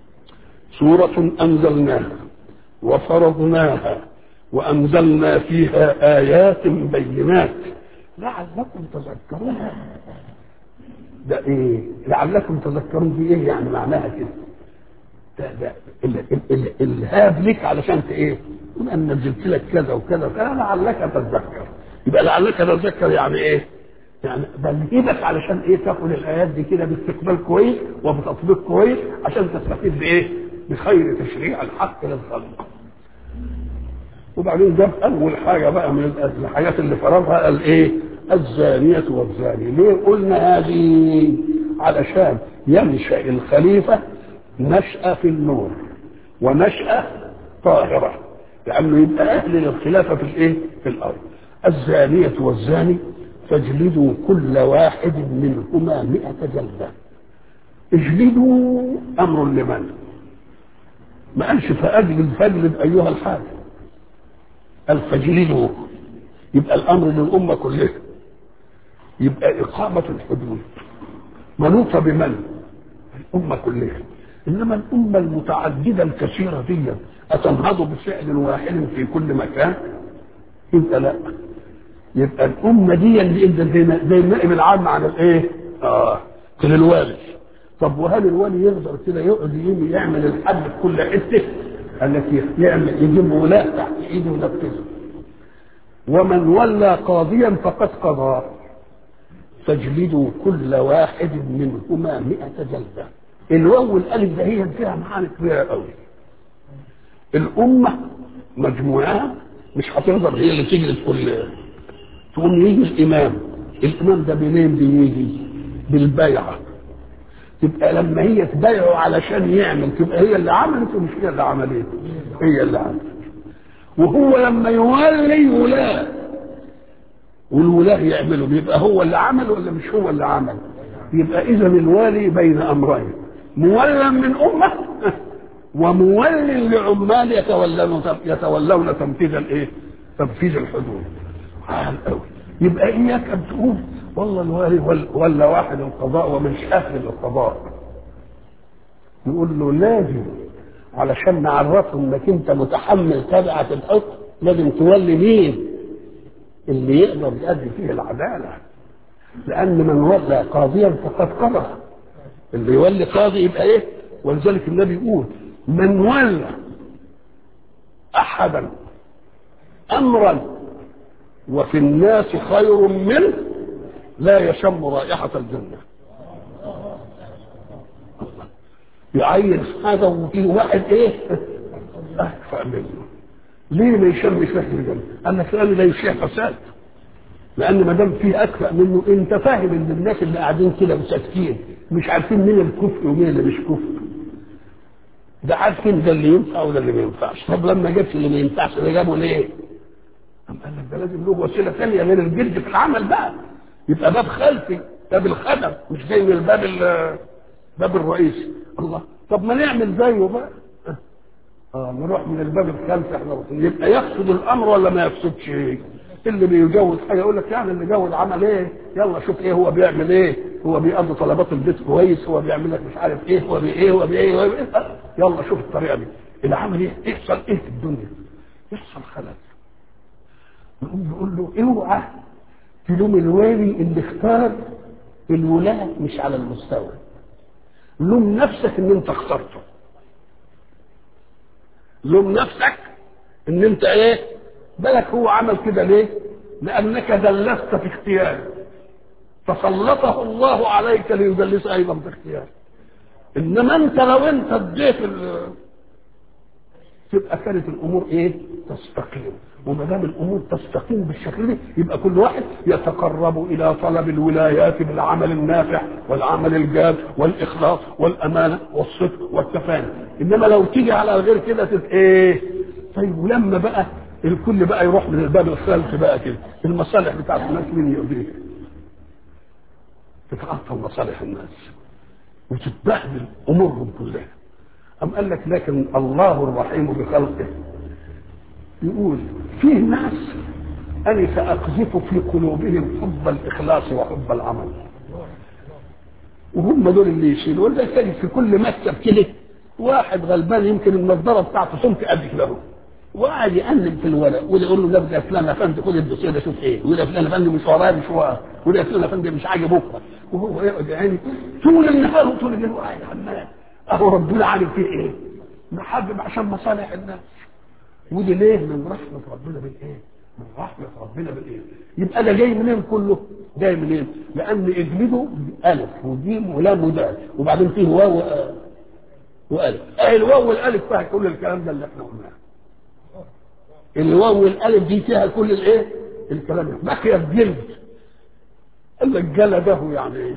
سورة أنزلناها وفرضناها وأنزلنا فيها آيات بينات لعلكم تذكرون ده إيه؟ لعلكم تذكرون دي إيه يعني معناها كده؟ ده ده ال- ال- ال- الهاب لك علشان ت- إيه؟ يقول أنا نزلت لك كذا وكذا فأنا لعلك تتذكر يبقى لعلك تتذكر يعني إيه؟ يعني بلغيبك علشان ايه تاخد الايات دي كده باستقبال كويس وبتطبيق كويس عشان تستفيد بايه؟ بخير تشريع الحق للخلق. وبعدين جاب اول حاجه بقى من الحاجات اللي فرضها قال ايه الزانيه والزاني ليه قلنا هذه علشان ينشا الخليفه نشأة في النور ونشأة طاهرة لأنه يبقى أهل للخلافة في الإيه؟ في الأرض الزانية والزاني فاجلدوا كل واحد منهما مئة جلدة اجلدوا أمر لمن ما قالش فأجلد فاجلد أيها الحاكم قال فاجلدوا يبقى الأمر للأمة كلها يبقى إقامة الحدود منوطة بمن؟ الأمة كلها إنما الأمة المتعددة الكثيرة دي أتنهض بفعل واحد في كل مكان؟ يبقى لا يبقى الأمة دي اللي انت زي زي النائب العام عن الإيه؟ آه كان الوالي طب وهل الوالي يقدر كده يقعد يجي يعمل الحد في كل حتة؟ قال لك يعمل يجيب ولاة تحت إيده وينفذه ومن ولى قاضيا فقد قضى فاجلدوا كل واحد منهما مئة جلدة الواو والالف ده هي فيها معاني كبيره قوي الامه مجموعه مش هتقدر هي اللي تجلد كل تقوم يجي الامام الامام ده منين بيجي بالبيعه تبقى لما هي تبايعه علشان يعمل تبقى هي اللي عملت ومش هي اللي عملت هي اللي عملت وهو لما يولي ولاه والولاه يعملوا يبقى هو اللي عمل ولا مش هو اللي عمل يبقى اذا الوالي بين امرين مولى من امه ومول لعمال يتولون يتولون تنفيذ الايه؟ تنفيذ الحدود. عال قوي. يبقى اياك ان تقول والله الوالي ولا واحد القضاء ومش اهل للقضاء. نقول له لازم علشان نعرفه انك انت متحمل تبعة الحكم لازم تولي مين؟ اللي يقدر يؤدي فيه العداله. لان من ولى قاضيا فقد قضى. اللي يولي قاضي يبقى ايه؟ ولذلك النبي يقول من ولى احدا امرا وفي الناس خير منه لا يشم رائحة الجنة يعين هذا وفي واحد ايه اكفأ منه ليه ما يشمش ريحة الجنة؟ قال لك لأن لا يشيع فساد لأن ما دام فيه أكفأ منه أنت فاهم إن الناس اللي قاعدين كده مساكين مش عارفين مين الكفء ومين اللي مش كفء ده عارفين ده اللي ينفع وده اللي ما ينفعش طب لما جبت اللي ما ينفعش ده جابه ليه؟ قام قال لك ده لازم له وسيله ثانيه غير الجد في العمل بقى يبقى باب خلفي باب الخدم مش جاي من الباب ال- باب الرئيسي الله طب ما نعمل زيه بقى اه نروح من الباب الخلفي احنا واقفين. يبقى يقصد الامر ولا ما يقصدش اللي بيجوز حاجه يقول لك يعني اللي جوز عمل ايه يلا شوف ايه هو بيعمل ايه هو بيقضي طلبات البيت كويس هو بيعمل لك مش عارف ايه هو بايه هو بايه هو بإيه. آه، يلا شوف الطريقه دي العمل ايه يحصل ايه في الدنيا يحصل خلل نقوم نقول له اوعى تلوم الوالي اللي اختار الولاة مش على المستوى لوم نفسك ان انت اخترته لوم نفسك ان انت ايه بالك هو عمل كده ليه لانك دلست في اختياره فسلطه الله عليك ليدلس ايضا في اختياره انما انت لو انت اديت ال- تبقى كانت الامور ايه تستقيم وما دام الامور تستقيم بالشكل ده يبقى كل واحد يتقرب الى طلب الولايات بالعمل النافع والعمل الجاد والاخلاص والامانه والصدق والتفاني انما لو تيجي على غير كده تبقى ايه طيب ولما بقى الكل بقى يروح من الباب الخلفي بقى كده المصالح بتاعت الناس مين يقضيها تتعطل مصالح الناس وتتبهدل امورهم كلها أم قال لك لكن الله الرحيم بخلقه يقول فيه ناس أنا سأقذف في قلوبهم حب الإخلاص وحب العمل وهم دول اللي يشيلوا ولا تجد في كل مكتب كده واحد غلبان يمكن النظارة بتاعته سمك قد له وقاعد يقلب في الورق وده يقول له لا ده فلان افندي خد الدوسيه ده شوف ايه وده فلان افندي مش ورايا مش وراه وده فلان افندي مش عاجب بكره وهو يقعد يعني طول النهار وطول الليل قاعد عمال اهو ربنا عامل فيه ايه؟ محجب عشان مصالح الناس ودي ليه؟ من رحمه ربنا بالايه؟ من رحمه ربنا بالايه؟ يبقى ده جاي منين كله؟ جاي منين؟ لان اجلده الف وجيم ولام ودال وبعدين فيه واو وآ- والف اهي الواو والالف فيها كل الكلام ده اللي احنا قلناه الواو والالف دي فيها كل الايه؟ الكلام ده بقي الجلد قال لك جلده يعني ايه؟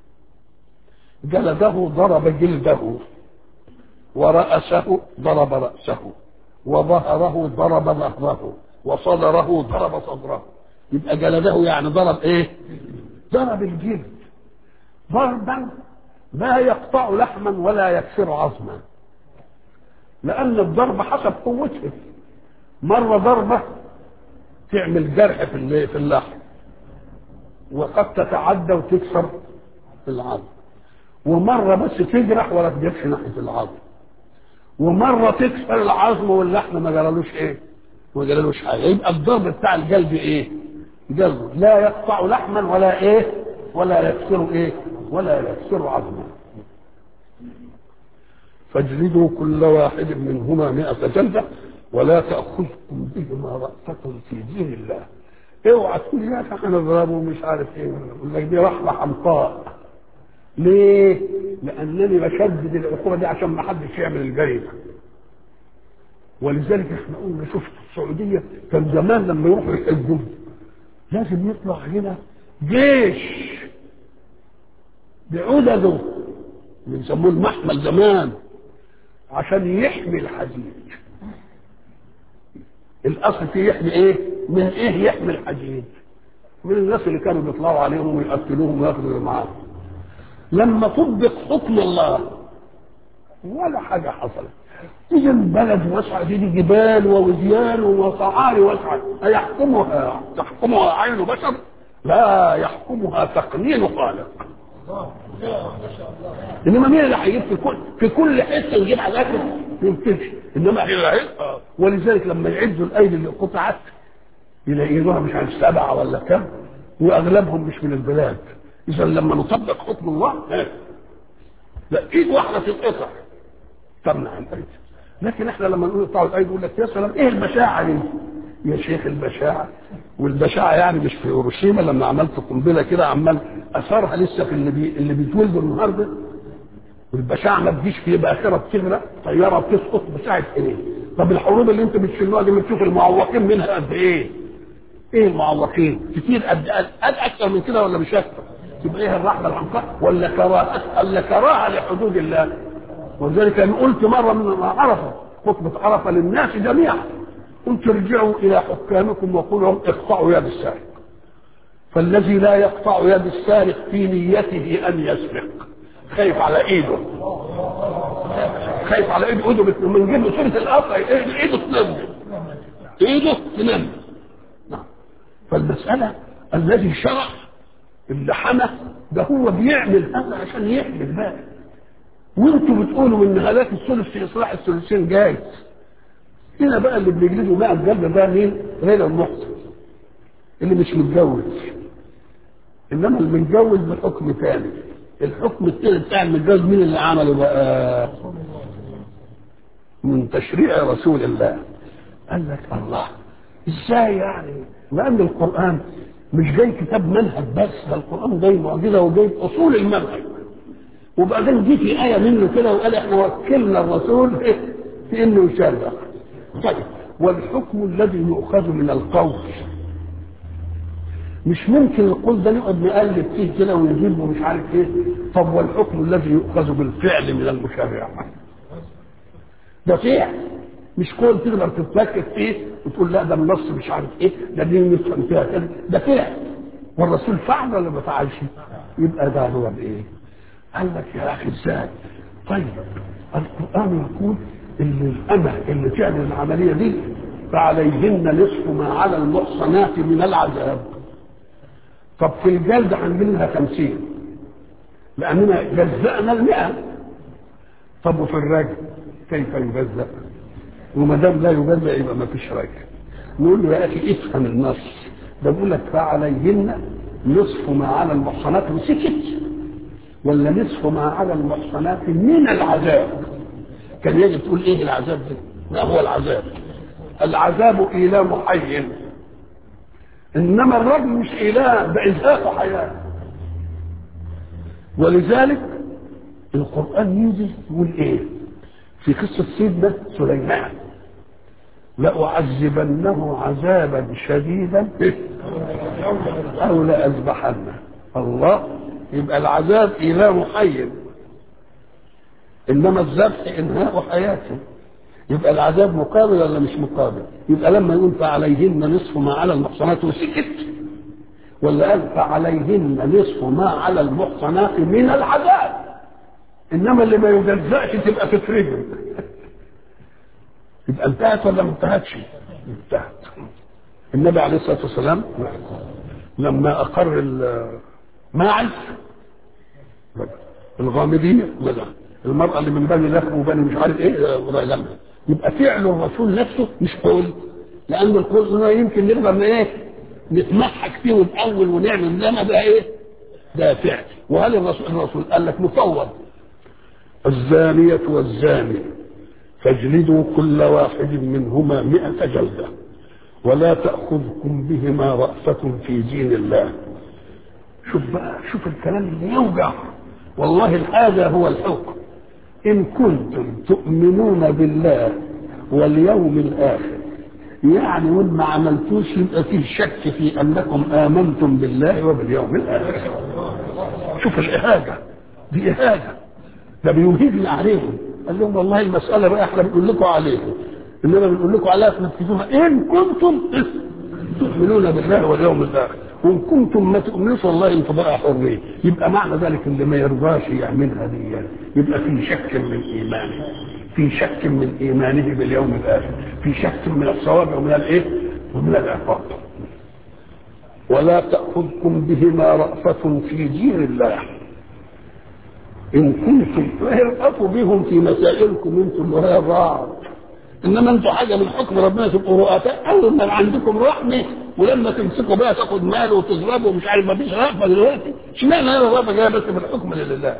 جلده ضرب جلده ورأسه ضرب رأسه وظهره ضرب ظهره وصدره ضرب صدره يبقى جلده يعني ضرب ايه ضرب الجلد ضربا لا يقطع لحما ولا يكسر عظما لأن الضرب حسب قوته مرة ضربة تعمل جرح في ال- في اللحم وقد تتعدى وتكسر العظم ومرة بس تجرح ولا تجيبش ناحية العظم ومرة تكسر العظم واللحم ما جرالوش ايه ما جرالوش حاجة يبقى الضرب بتاع القلب ايه قلبه لا يقطع لحما ولا ايه ولا يكسر ايه ولا يكسر عظما فاجلدوا كل واحد منهما مئة جلدة ولا تأخذكم بهما رأفة في دين الله اوعى تقول يا اخي احنا نضربه مش عارف ايه يقول لك دي رحمة حمقاء ليه؟ لأنني بشدد العقوبة دي عشان ما حدش يعمل الجريمة. ولذلك احنا قلنا شوف السعودية كان زمان لما يروحوا يحجوا لازم يطلع هنا جيش بعدده بيسموه المحمل زمان عشان يحمي الحديد الاصل فيه يحمي ايه؟ من ايه يحمي الحديد؟ من الناس اللي كانوا بيطلعوا عليهم ويقتلوهم وياخدوا اللي معاهم لما طبق حكم الله ولا حاجة حصلت تيجي البلد واسعة دي, دي جبال ووديان وصعاري واسعة أيحكمها تحكمها عين بشر لا يحكمها تقنين خالق انما مين اللي هيجيب في كل في كل حته يجيب حاجات ما يمكنش انما هي هي ولذلك لما يعدوا الايدي اللي قطعت يلاقيوها مش عارف سبعه ولا كم واغلبهم مش من البلاد اذا لما نطبق حكم الله لا ايد واحده تتقطع تمنع الايدي لكن احنا لما نقول يقطعوا الايدي يقول لك يا سلام ايه البشاعه دي؟ يا شيخ البشاعه والبشاعه يعني مش في هيروشيما لما عملت قنبله كده عمال اثرها لسه في اللي بي اللي بيتولدوا النهارده والبشاعه ما تجيش في باخره بتغرق طياره بتسقط بساعه ايه؟ طب الحروب اللي انت بتشيلوها دي بتشوف المعوقين منها قد ايه؟ ايه المعوقين؟ كتير قد قد اكثر من كده ولا مش اكثر؟ يبقى ايه الرحمه الحمقاء ولا كراهه ولا كراهه لحدود الله ولذلك انا قلت مره من عرفه خطبه عرفه للناس جميعا قلت ارجعوا الى حكامكم وقولوا لهم اقطعوا يد السارق فالذي لا يقطع يد السارق في نيته ان يسرق خايف على ايده خايف على ايده ايده بت- من جنب سوره القطع ايده تنم ايده تنم نعم فالمساله الذي شرع اللي حمى ده هو بيعمل هذا عشان يحمي الباقي وانتوا بتقولوا ان هلاك الثلث في اصلاح الثلثين جايز هنا بقى اللي بيجلدوا بقى الجلد ده مين؟ غير المحسن اللي مش متجوز انما اللي متجوز بحكم ثاني الحكم الثاني بتاع المتجوز مين اللي عمله بقى؟ من تشريع رسول الله قال لك الله ازاي يعني؟ لان القران مش جاي كتاب منهج بس ده القران جاي معجزه وجاي اصول المنهج وبعدين جه في ايه منه كده وقال احنا وكلنا الرسول في انه يشرع طيب والحكم الذي يؤخذ من القول مش ممكن القول ده نقعد نقلب فيه كده ونجيب ومش عارف ايه طب والحكم الذي يؤخذ بالفعل من المشرع ده فعل مش قول تقدر تتفكك فيه وتقول لا ده النص مش عارف ايه ده دي نفهم فيها كده ده فعل والرسول فعل ولا ما فعلش يبقى ده هو الايه قال لك يا اخي ازاي طيب القران يقول ان الامه اللي تعمل العمليه دي فعليهن نصف ما على المحصنات من العذاب طب في الجلد عندنا خمسين لأننا جزأنا المئة طب وفي الرجل كيف يجزأ وما دام لا يجزأ يبقى ما فيش رجل نقول له يا أخي افهم النص ده بيقول لك فعليهن نصف ما على المحصنات وسكت ولا نصف ما على المحصنات من العذاب كان يجب تقول ايه العذاب ده ما هو العذاب العذاب إيلام حي انما الرجل مش اله ده ازهاق حياه ولذلك القران يجي يقول ايه في قصه سيدنا سليمان لأعذبنه عذابا شديدا أو لأذبحنه الله يبقى العذاب إله حي إنما الذبح إنهاء حياته يبقى العذاب مقابل ولا مش مقابل يبقى لما يقول فعليهن نصف ما على المحصنات وسكت ولا قال فعليهن نصف ما على المحصنات من العذاب انما اللي ما يجزأش تبقى تترجم يبقى انتهت ولا ما انتهتش انتهت النبي عليه الصلاه والسلام لما اقر الماعز الغامديه بدأ المرأة اللي من بني لحم وبني مش عارف ايه لما يبقى فعل الرسول نفسه مش قول لأن القول هنا يمكن نقدر ايه نتمحك فيه ونأول ونعمل ده ما ده ايه ده فعل وهل الرسول الرسول قال لك مفوض الزانية والزاني فاجلدوا كل واحد منهما مئة جلدة ولا تأخذكم بهما رأفة في دين الله شوف بقى شوف الكلام اللي يوجع والله هذا هو الحكم إن كنتم تؤمنون بالله واليوم الآخر يعني وإن ما عملتوش يبقى فيه شك في أنكم آمنتم بالله وباليوم الآخر شوف الإهاجة دي إهاجة ده بيوهجنا عليهم قال لهم والله المسألة بقى احنا بنقول لكم عليكم إنما بنقول لكم عليها تنفذوها إن كنتم تؤمنون بالله واليوم الآخر وان كنتم ما تؤمنوش والله انتم بقى حرين يبقى معنى ذلك اللي ما يرضاش يعملها دي يعني. يبقى في شك من ايمانه في شك من ايمانه باليوم الاخر في شك من الصواب ومن الايه ومن العقاب ولا تاخذكم بهما رافه في دين الله ان كنتم ارأفوا بهم في مسائلكم انتم وهي الراعي انما انتوا حاجه من حكم ربنا تبقوا رؤساء اول ما عندكم رحمه ولما تمسكوا بقى تاخد مال وتضربوا ومش عارف ما فيش رأفه دلوقتي اشمعنى هذا الرأفه جايه بس بالحكم لله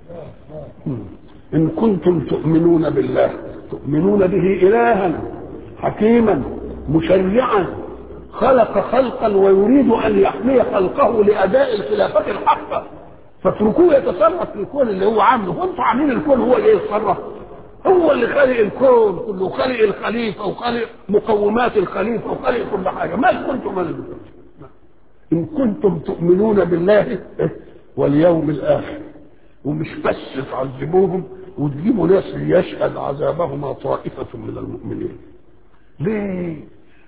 ان كنتم تؤمنون بالله تؤمنون به الها حكيما مشرعا خلق خلقا ويريد ان يحمي خلقه لاداء الخلافه الحقه فاتركوه يتصرف في الكون اللي هو عامله وانتوا عاملين الكون هو اللي يتصرف هو اللي خالق الكون كله خالق الخليفه وخالق مقومات الخليفه وخالق كل حاجه ما كنتم من ان كنتم تؤمنون بالله واليوم الاخر ومش بس تعذبوهم وتجيبوا ناس يشهد عذابهما طائفه من المؤمنين ليه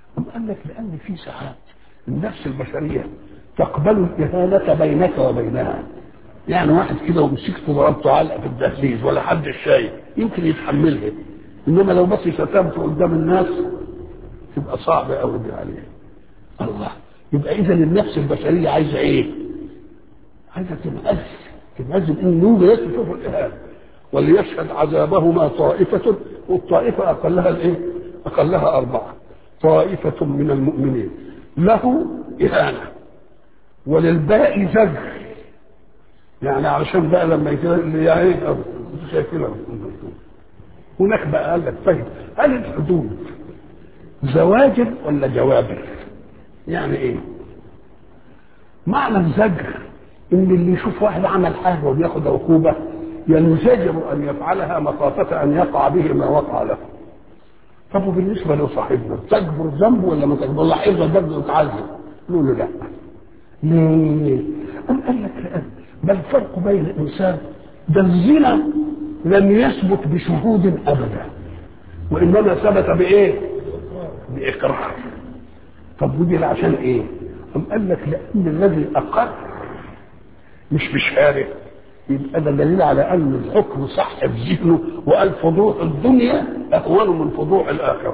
أم قال لك لأن في ساعات النفس البشرية تقبل الإهانة بينك وبينها يعني واحد كده ومسكته ضربته علقة في الدهليز ولا حد شايف يمكن يتحملها إنما لو بس شتمته قدام الناس تبقى صعبة قوي دي عليه الله يبقى إذا النفس البشرية عايزة إيه؟ عايزة تنأذ تنأذ إنه لا تشوف الإهانة وليشهد عذابهما طائفة والطائفة أقلها الإيه؟ أقلها أربعة طائفة من المؤمنين له إهانة وللباقي زجر يعني علشان بقى لما يجي يعني شايفين هناك بقى قال لك طيب هل الحدود زواجر ولا جوابر؟ يعني ايه؟ معنى الزجر ان اللي يشوف واحد عمل حاجه وبياخد عقوبه ينزجر ان يفعلها مخافه ان يقع به ما وقع له. طب وبالنسبه لصاحبنا تكبر ذنبه ولا ما تكبر؟ الله حفظ ذنبه وتعذب. نقول له لا. ليه؟ أم قال لك لأن ما الفرق بين الإنسان ده الزنا لم يثبت بشهود أبدا وإنما ثبت بإيه؟ بإقرار طب ودي عشان إيه؟ أم قال لك لأن الذي أقر مش بشهادة يبقى ده دليل على أن الحكم صح في ذهنه وقال فضوح الدنيا أهون من فضوح الآخرة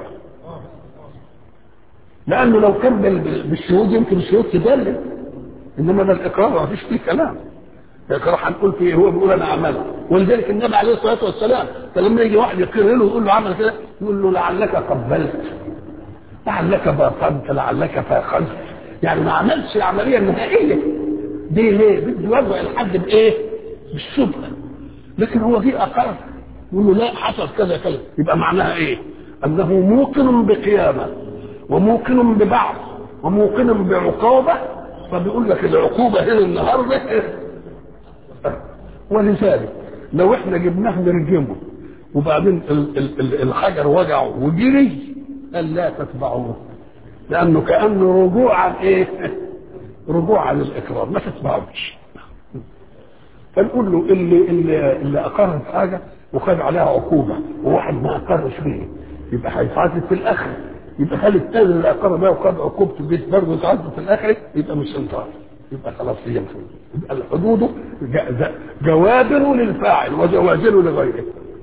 لأنه لو كان بالشهود يمكن الشهود تدلل انما ده الاقرار ما فيش فيه كلام الاقرار هنقول فيه هو بيقول انا عملت ولذلك النبي عليه الصلاه والسلام فلما يجي واحد يقر له يقول له عمل كده يقول له لعلك قبلت لعلك باطنت لعلك فاخذت يعني ما عملش العمليه النهائيه دي ليه؟ بده يوضع الحد بايه؟ بالشبهه لكن هو جه اقر يقول له لا حصل كذا كذا يبقى معناها ايه؟ انه موقن بقيامه وموقن ببعث وموقن بعقوبه فبيقول لك العقوبة هنا النهاردة ولذلك لو احنا جبناه نرجمه وبعدين ال- ال- ال- الحجر وجعه وجري قال لا تتبعوه لانه كانه رجوع عن ايه؟ رجوع عن الاقرار ما تتبعوش فنقول له اللي اللي اللي اقر في حاجه وخد عليها عقوبه وواحد ما اقرش فيه يبقى هيتعذب في الاخر يبقى هل الثاني اللي اقر بها وخد عقوبته دي برضه يتعذب في الاخر يبقى مش انصاف يبقى خلاص هي مفروض يبقى الحدود ج- ج- جوابر للفاعل وجواجر لغيره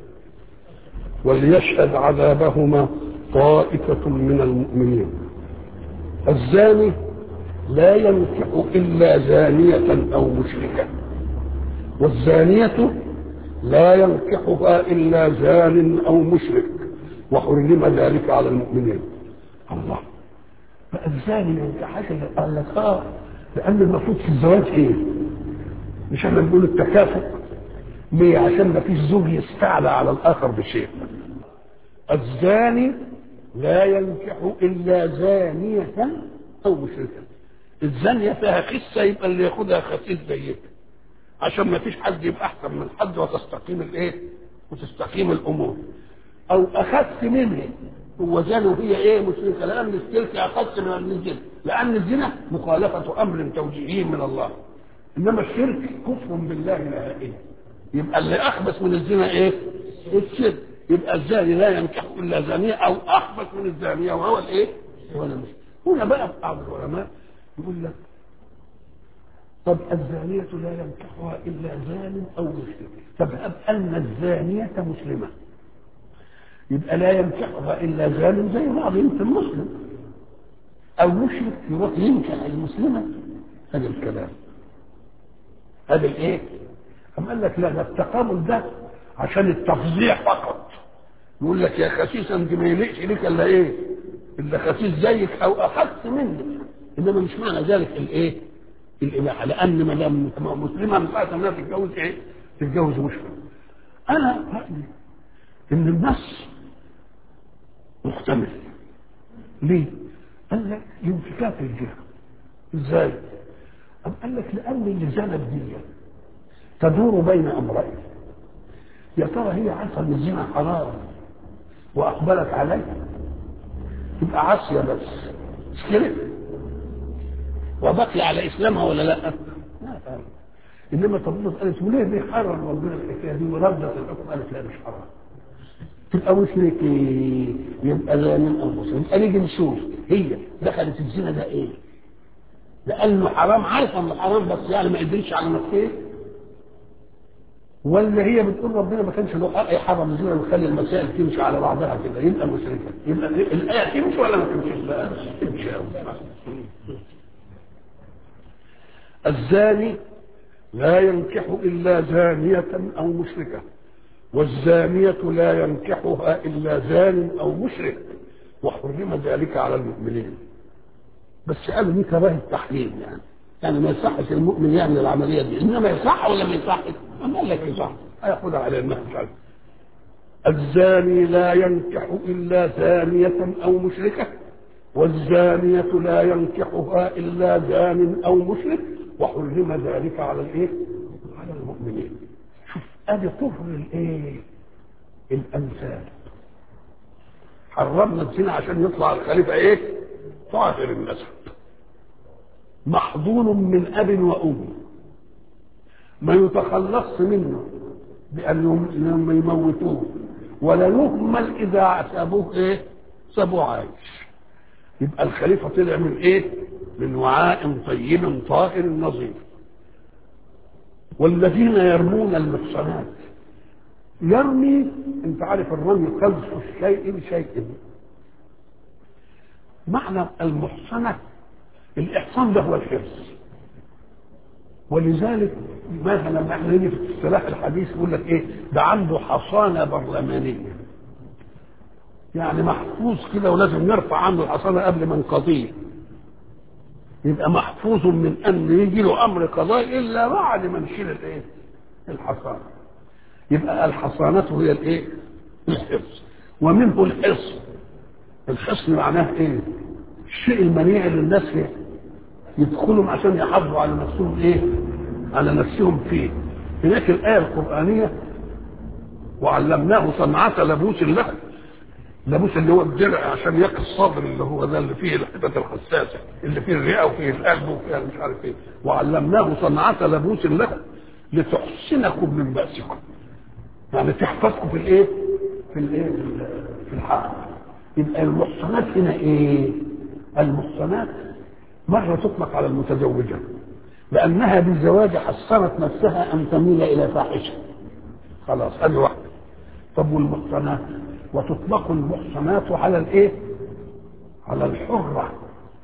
وليشهد عذابهما طائفة من المؤمنين الزاني لا ينكح إلا زانية أو مشركة والزانية لا ينكحها إلا زان أو مشرك وحرم ذلك على المؤمنين الله بقى الزاني ما ينكحش إلا- قال لك اه لأن المفروض في الزواج إيه؟ مش احنا بنقول التكافؤ ليه؟ عشان ما فيش زوج يستعلى على الآخر بشيء الزاني لا ينكح إلا زانية أو مشركة الزانية فيها خسة يبقى اللي ياخدها خسيس زيك عشان ما فيش حد يبقى أحسن من حد وتستقيم الإيه؟ وتستقيم الأمور أو أخذت منه هو زاني وهي إيه مشركة لأن التلك أخذت من الزنا لأن الزنا مخالفة أمر توجيهي من الله إنما الشرك كفر بالله نهائيا يبقى اللي أخبث من الزنا إيه؟ الشرك يبقى الزاني لا ينكح إلا زانية أو أخبث من الزانية وهو الإيه؟ هو المشرك هنا بقى بعض العلماء يقول لك طب الزانية لا ينكحها إلا زان أو مشرك طب أب أن الزانية مسلمة يبقى لا ينكحها إلا زان زي بعض يمكن مسلم أو مشرك يروح ينكح المسلمة هذا الكلام هذا الإيه؟ أم قال لك لا ده التقابل ده عشان التفظيع فقط يقول لك يا خسيس انت ما يليقش ليك الا ايه؟ الا خسيس زيك او اخذت منك انما مش معنى ذلك الايه؟ الاباحه لان ما دام مسلمه ما ينفعش انها تتجوز ايه؟ تتجوز مسلم. انا رايي ان النص محتمل. ليه؟ قال لك ينفكاك الجهه. ازاي؟ أم قال لك لان اللي زنت دي تدور بين امرين. يا ترى هي عارفه ان الزنا حرام واقبلت عليه تبقى عاصيه بس مش كده وبقي على اسلامها ولا لا؟ لا فعلا. انما طبيعه قالت وليه ليه حرم ربنا الحكايه دي وردت الحكم قالت لا مش حرام تبقى مشركين يبقى لا من انفسهم يبقى نيجي نشوف هي دخلت الزنا ده ايه؟ لانه حرام عارفه انه حرام بس يعني ما قدرش على نفسه ولا هي بتقول ربنا ما كانش له حق يحرم الزنا ويخلي المسائل تمشي على بعضها كده يبقى مشركه يبقى الايه تمشي ولا ما تمشيش بقى؟ تمشي الزاني لا ينكح الا زانيه او مشركه والزانيه لا ينكحها الا زان او مشرك وحرم ذلك على المؤمنين بس قالوا دي كراهه تحريم يعني يعني ما يصحش المؤمن يعمل العمليه دي انما يصح ولا ما يصحش؟ اما قال لك يصح هياخدها على انها مش عارف الزاني لا ينكح الا زانيه او مشركه والزانيه لا ينكحها الا زان او مشرك وحرم ذلك على الايه؟ على المؤمنين شوف ادي طهر الايه؟ الامثال حرمنا الزنا عشان يطلع الخليفه ايه؟ طاهر النسب محضون من اب وام ما يتخلص منه بان يموتوه ولا يهمل اذا سابوه ايه؟ سابوه عايش يبقى الخليفه طلع من ايه؟ من وعاء طيب طاهر نظيف والذين يرمون المحصنات يرمي انت عارف الرمي قذف الشيء بشيء معنى المحصنة الإحصان ده هو الحرص ولذلك مثلا لما احنا نيجي في الاصطلاح الحديث يقول لك ايه ده عنده حصانة برلمانية يعني محفوظ كده ولازم نرفع عنه الحصانة قبل ما نقضيه يبقى محفوظ من ان يجي له امر قضائي الا بعد ما نشيل الايه الحصانة يبقى الحصانة هي الايه الحرص ومنه الحصن الحصن معناه ايه الشيء المنيع اللي الناس فيه يدخلهم عشان يحافظوا على نفسهم ايه على نفسهم فيه هناك الآية القرآنية وعلمناه صنعة لبوس له لبوس اللي هو الدرع عشان يقي الصدر اللي هو ده اللي فيه الحتت الحساسة اللي فيه الرئة وفيه القلب وفيه مش عارف ايه وعلمناه صنعة لبوس له لتحسنكم من بأسكم يعني تحفظكم في الايه في الايه في الحق يبقى المحصنات هنا ايه المحصنات مرة تطلق على المتزوجة لأنها بالزواج حصنت نفسها أن تميل إلى فاحشة خلاص هذه واحدة طب والمحصنات وتطلق المحصنات على الإيه؟ على الحرة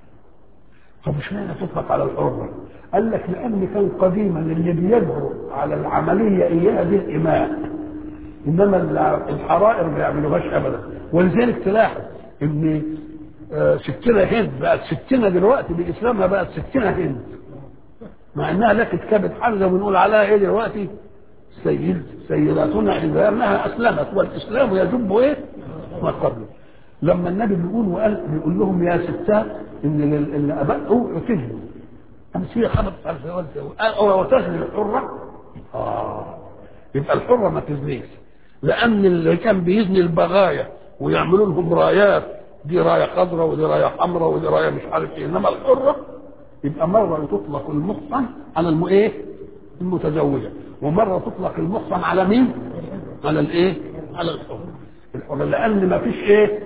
طب اشمعنى تطلق على الحرة؟ قال لك لأن كان قديما اللي بيجرؤ على العملية إياها دي الإماء إنما الحرائر ما يعملوهاش أبدا ولذلك تلاحظ إن ستنا هند بقت ستنا دلوقتي باسلامها بقت ستنا هند مع انها لكت كبد حمزه وبنقول عليها ايه دلوقتي سيد سيداتنا اذا انها اسلمت والاسلام يجب ايه ما قبله لما النبي بيقول وقال بيقول لهم يا ستات ان ان اباء تجنوا امس هي خبط وتزني الحره اه يبقى الحره ما تزنيش لان اللي كان بيزني البغايا ويعملوا لهم رايات دي رايه خضراء ودي رايه حمراء ودي رايه مش عارف ايه انما الحره يبقى مره تطلق المحصن على الم ايه؟ المتزوجه ومره تطلق المحصن على مين؟ على الايه؟ على الحر الحر لان ما فيش ايه؟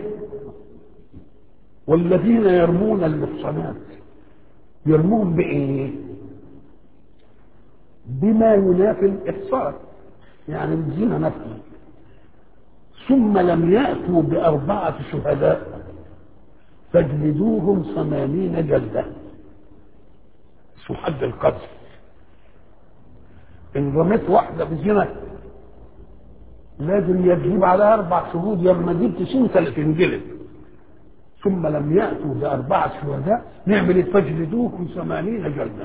والذين يرمون المحصنات يرمون بايه؟ بما ينافي الاحصان يعني الزنا نفسه ثم لم يأتوا بأربعة شهداء فاجلدوهم ثمانين جلدة اسمه حد القذف إن رميت واحدة بزنا لازم يجيب على أربع شهود لما جبت انت اللي تنجلد ثم لم يأتوا بأربعة شهداء نعمل ايه فاجلدوهم ثمانين جلدة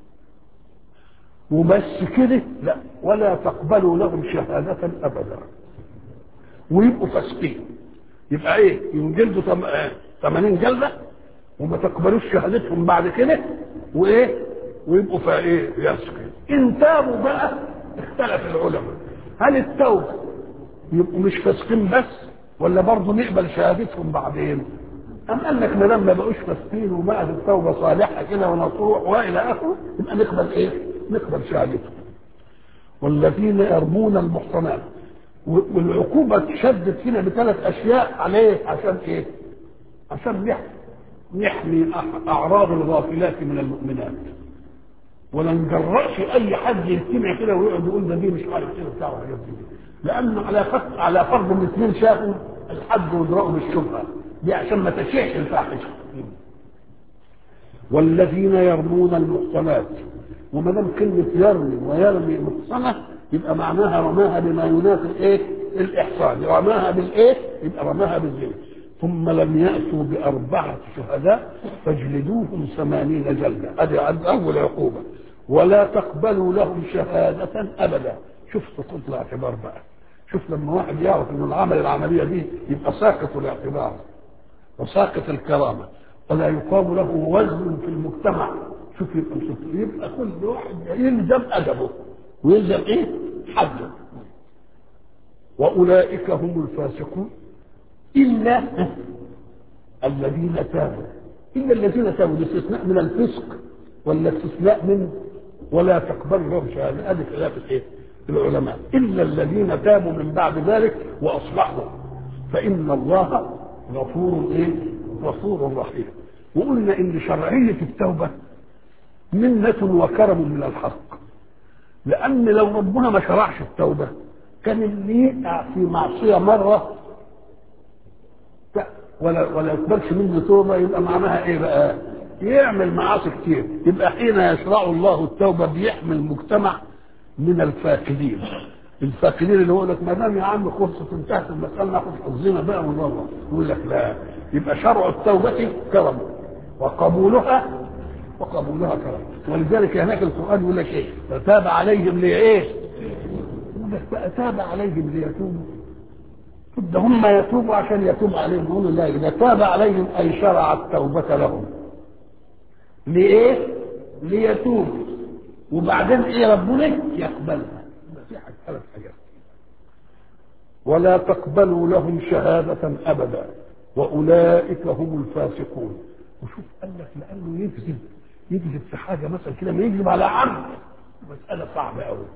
وبس كده لا ولا تقبلوا لهم شهادة أبدا ويبقوا فاسقين يبقى ايه ينجلدوا 80 جلده وما تقبلوش شهادتهم بعد كده وايه ويبقوا فا ايه يسقي ان تابوا بقى اختلف العلماء هل التوبه يبقوا مش فاسقين بس ولا برضه نقبل شهادتهم بعدين أم قال لك ما دام ما بقوش فاسقين وبقت التوبه صالحه كده ونصوح والى اخره يبقى نقبل ايه؟ نقبل شهادتهم والذين يرمون المحصنات والعقوبة اتشدت هنا بثلاث أشياء عليه عشان إيه؟ عشان نحمي نحمي أعراض الغافلات من المؤمنات ولا نجرأش أي حد يجتمع كده ويقعد يقول ده دي مش عارف كده بتاع وحاجات دي لأن على فرض على فرض ان الاثنين شافوا الحد وادرأوا بالشبهة دي عشان ما تشيعش الفاحشة والذين يرمون المحصنات وما دام كلمة يرمي ويرمي محصنة يبقى معناها رماها بما ينافي الايه؟ الإحصان رماها بالايه؟ يبقى رماها بالزنا ثم لم يأتوا بأربعة شهداء فاجلدوهم ثمانين جلدة هذه أول عقوبة ولا تقبلوا لهم شهادة أبدا شوف سقوط الاعتبار بقى شوف لما واحد يعرف انه العمل العملية دي يبقى ساقط الاعتبار وساقط الكرامة ولا يقام له وزن في المجتمع شوف يبقى يبقى كل واحد يلزم أدبه ويلزم إيه؟ حده وأولئك هم الفاسقون إلا الذين تابوا إلا الذين تابوا الاستثناء من الفسق ولا استثناء من ولا تقبل لهم شهادة هذه خلاف إيه؟ العلماء إلا الذين تابوا من بعد ذلك وأصلحوا فإن الله غفور إيه؟ غفور رحيم وقلنا إن شرعية التوبة منة وكرم من الحق لأن لو ربنا ما شرعش التوبة كان اللي يقع في معصية مرة ولا ولا يقبلش منه توبة يبقى معناها إيه بقى؟ يعمل معاصي كتير يبقى حين يشرع الله التوبة بيحمي المجتمع من الفاقدين الفاقدين اللي هو لك ما دام يا عم خلصت انتهت المسألة ناخد حظنا بقى ونروح يقول لك لا يبقى شرع التوبة كرم وقبولها وقبولها كرم ولذلك هناك القرآن يقول لك ايه فتاب عليهم لإيه؟ يقول لك بقى تاب عليهم ليتوبوا ده هم يتوبوا عشان يتوب عليهم يقولوا لا إذا تاب عليهم أي شرع التوبة لهم لإيه؟ ليتوبوا وبعدين إيه ربنا يقبلها في حاجة ثلاث حاجات ولا تقبلوا لهم شهادة أبدا وأولئك هم الفاسقون وشوف قال لك لأنه يكذب يكذب في حاجة مثلا كده ما يكذب على عمد مسألة صعبة أوي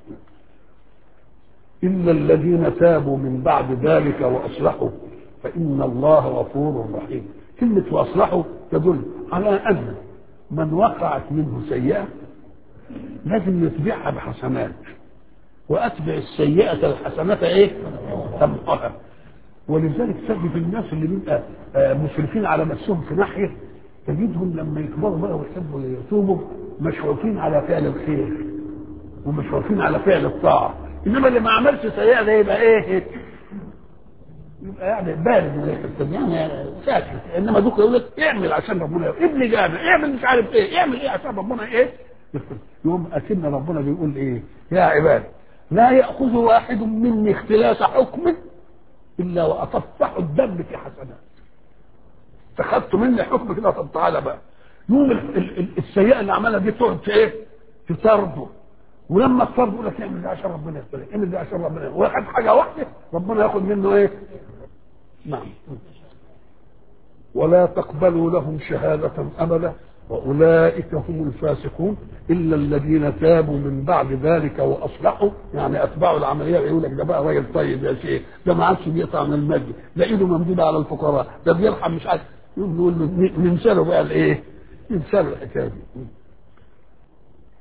إلا الذين تابوا من بعد ذلك وأصلحوا فإن الله غفور رحيم كلمة وأصلحوا تدل على أن من وقعت منه سيئة لازم يتبعها بحسنات وأتبع السيئة الحسنة إيه؟ تمحها ولذلك تجد الناس اللي بيبقى مشرفين على نفسهم في ناحية تجدهم لما يكبروا بقى ويحبوا يتوبوا مشعوفين على فعل الخير ومشعوفين على فعل الطاعة انما اللي ما عملش سيئه ده يبقى ايه يبقى يعني بارد يعني ساكت انما دوك يقول لك اعمل عشان ربنا ابني جامع اعمل مش عارف ايه اعمل ايه عشان ربنا ايه يوم اكن ربنا بيقول ايه يا عباد لا ياخذ واحد مني اختلاس حكم الا واطفح الدم في حسنات فخدت مني حكم كده طب تعالى بقى يوم السيئه اللي عملها دي تقعد في ايه؟ تطرده ولما الصبر يقول لك اعمل ده عشان ربنا يستريح اعمل ده عشان ربنا واخد حاجه واحده ربنا ياخد منه ايه؟ نعم ولا تقبلوا لهم شهادة أبدا وأولئك هم الفاسقون إلا الذين تابوا من بعد ذلك وأصلحوا يعني أتباعوا العملية يقول لك ده بقى راجل طيب يا شيخ ده ما عادش بيقطع من المجد ده إيده ممدودة على الفقراء ده بيرحم مش عارف يقول له ننسى له بقى الإيه؟ ننسى له الحكاية دي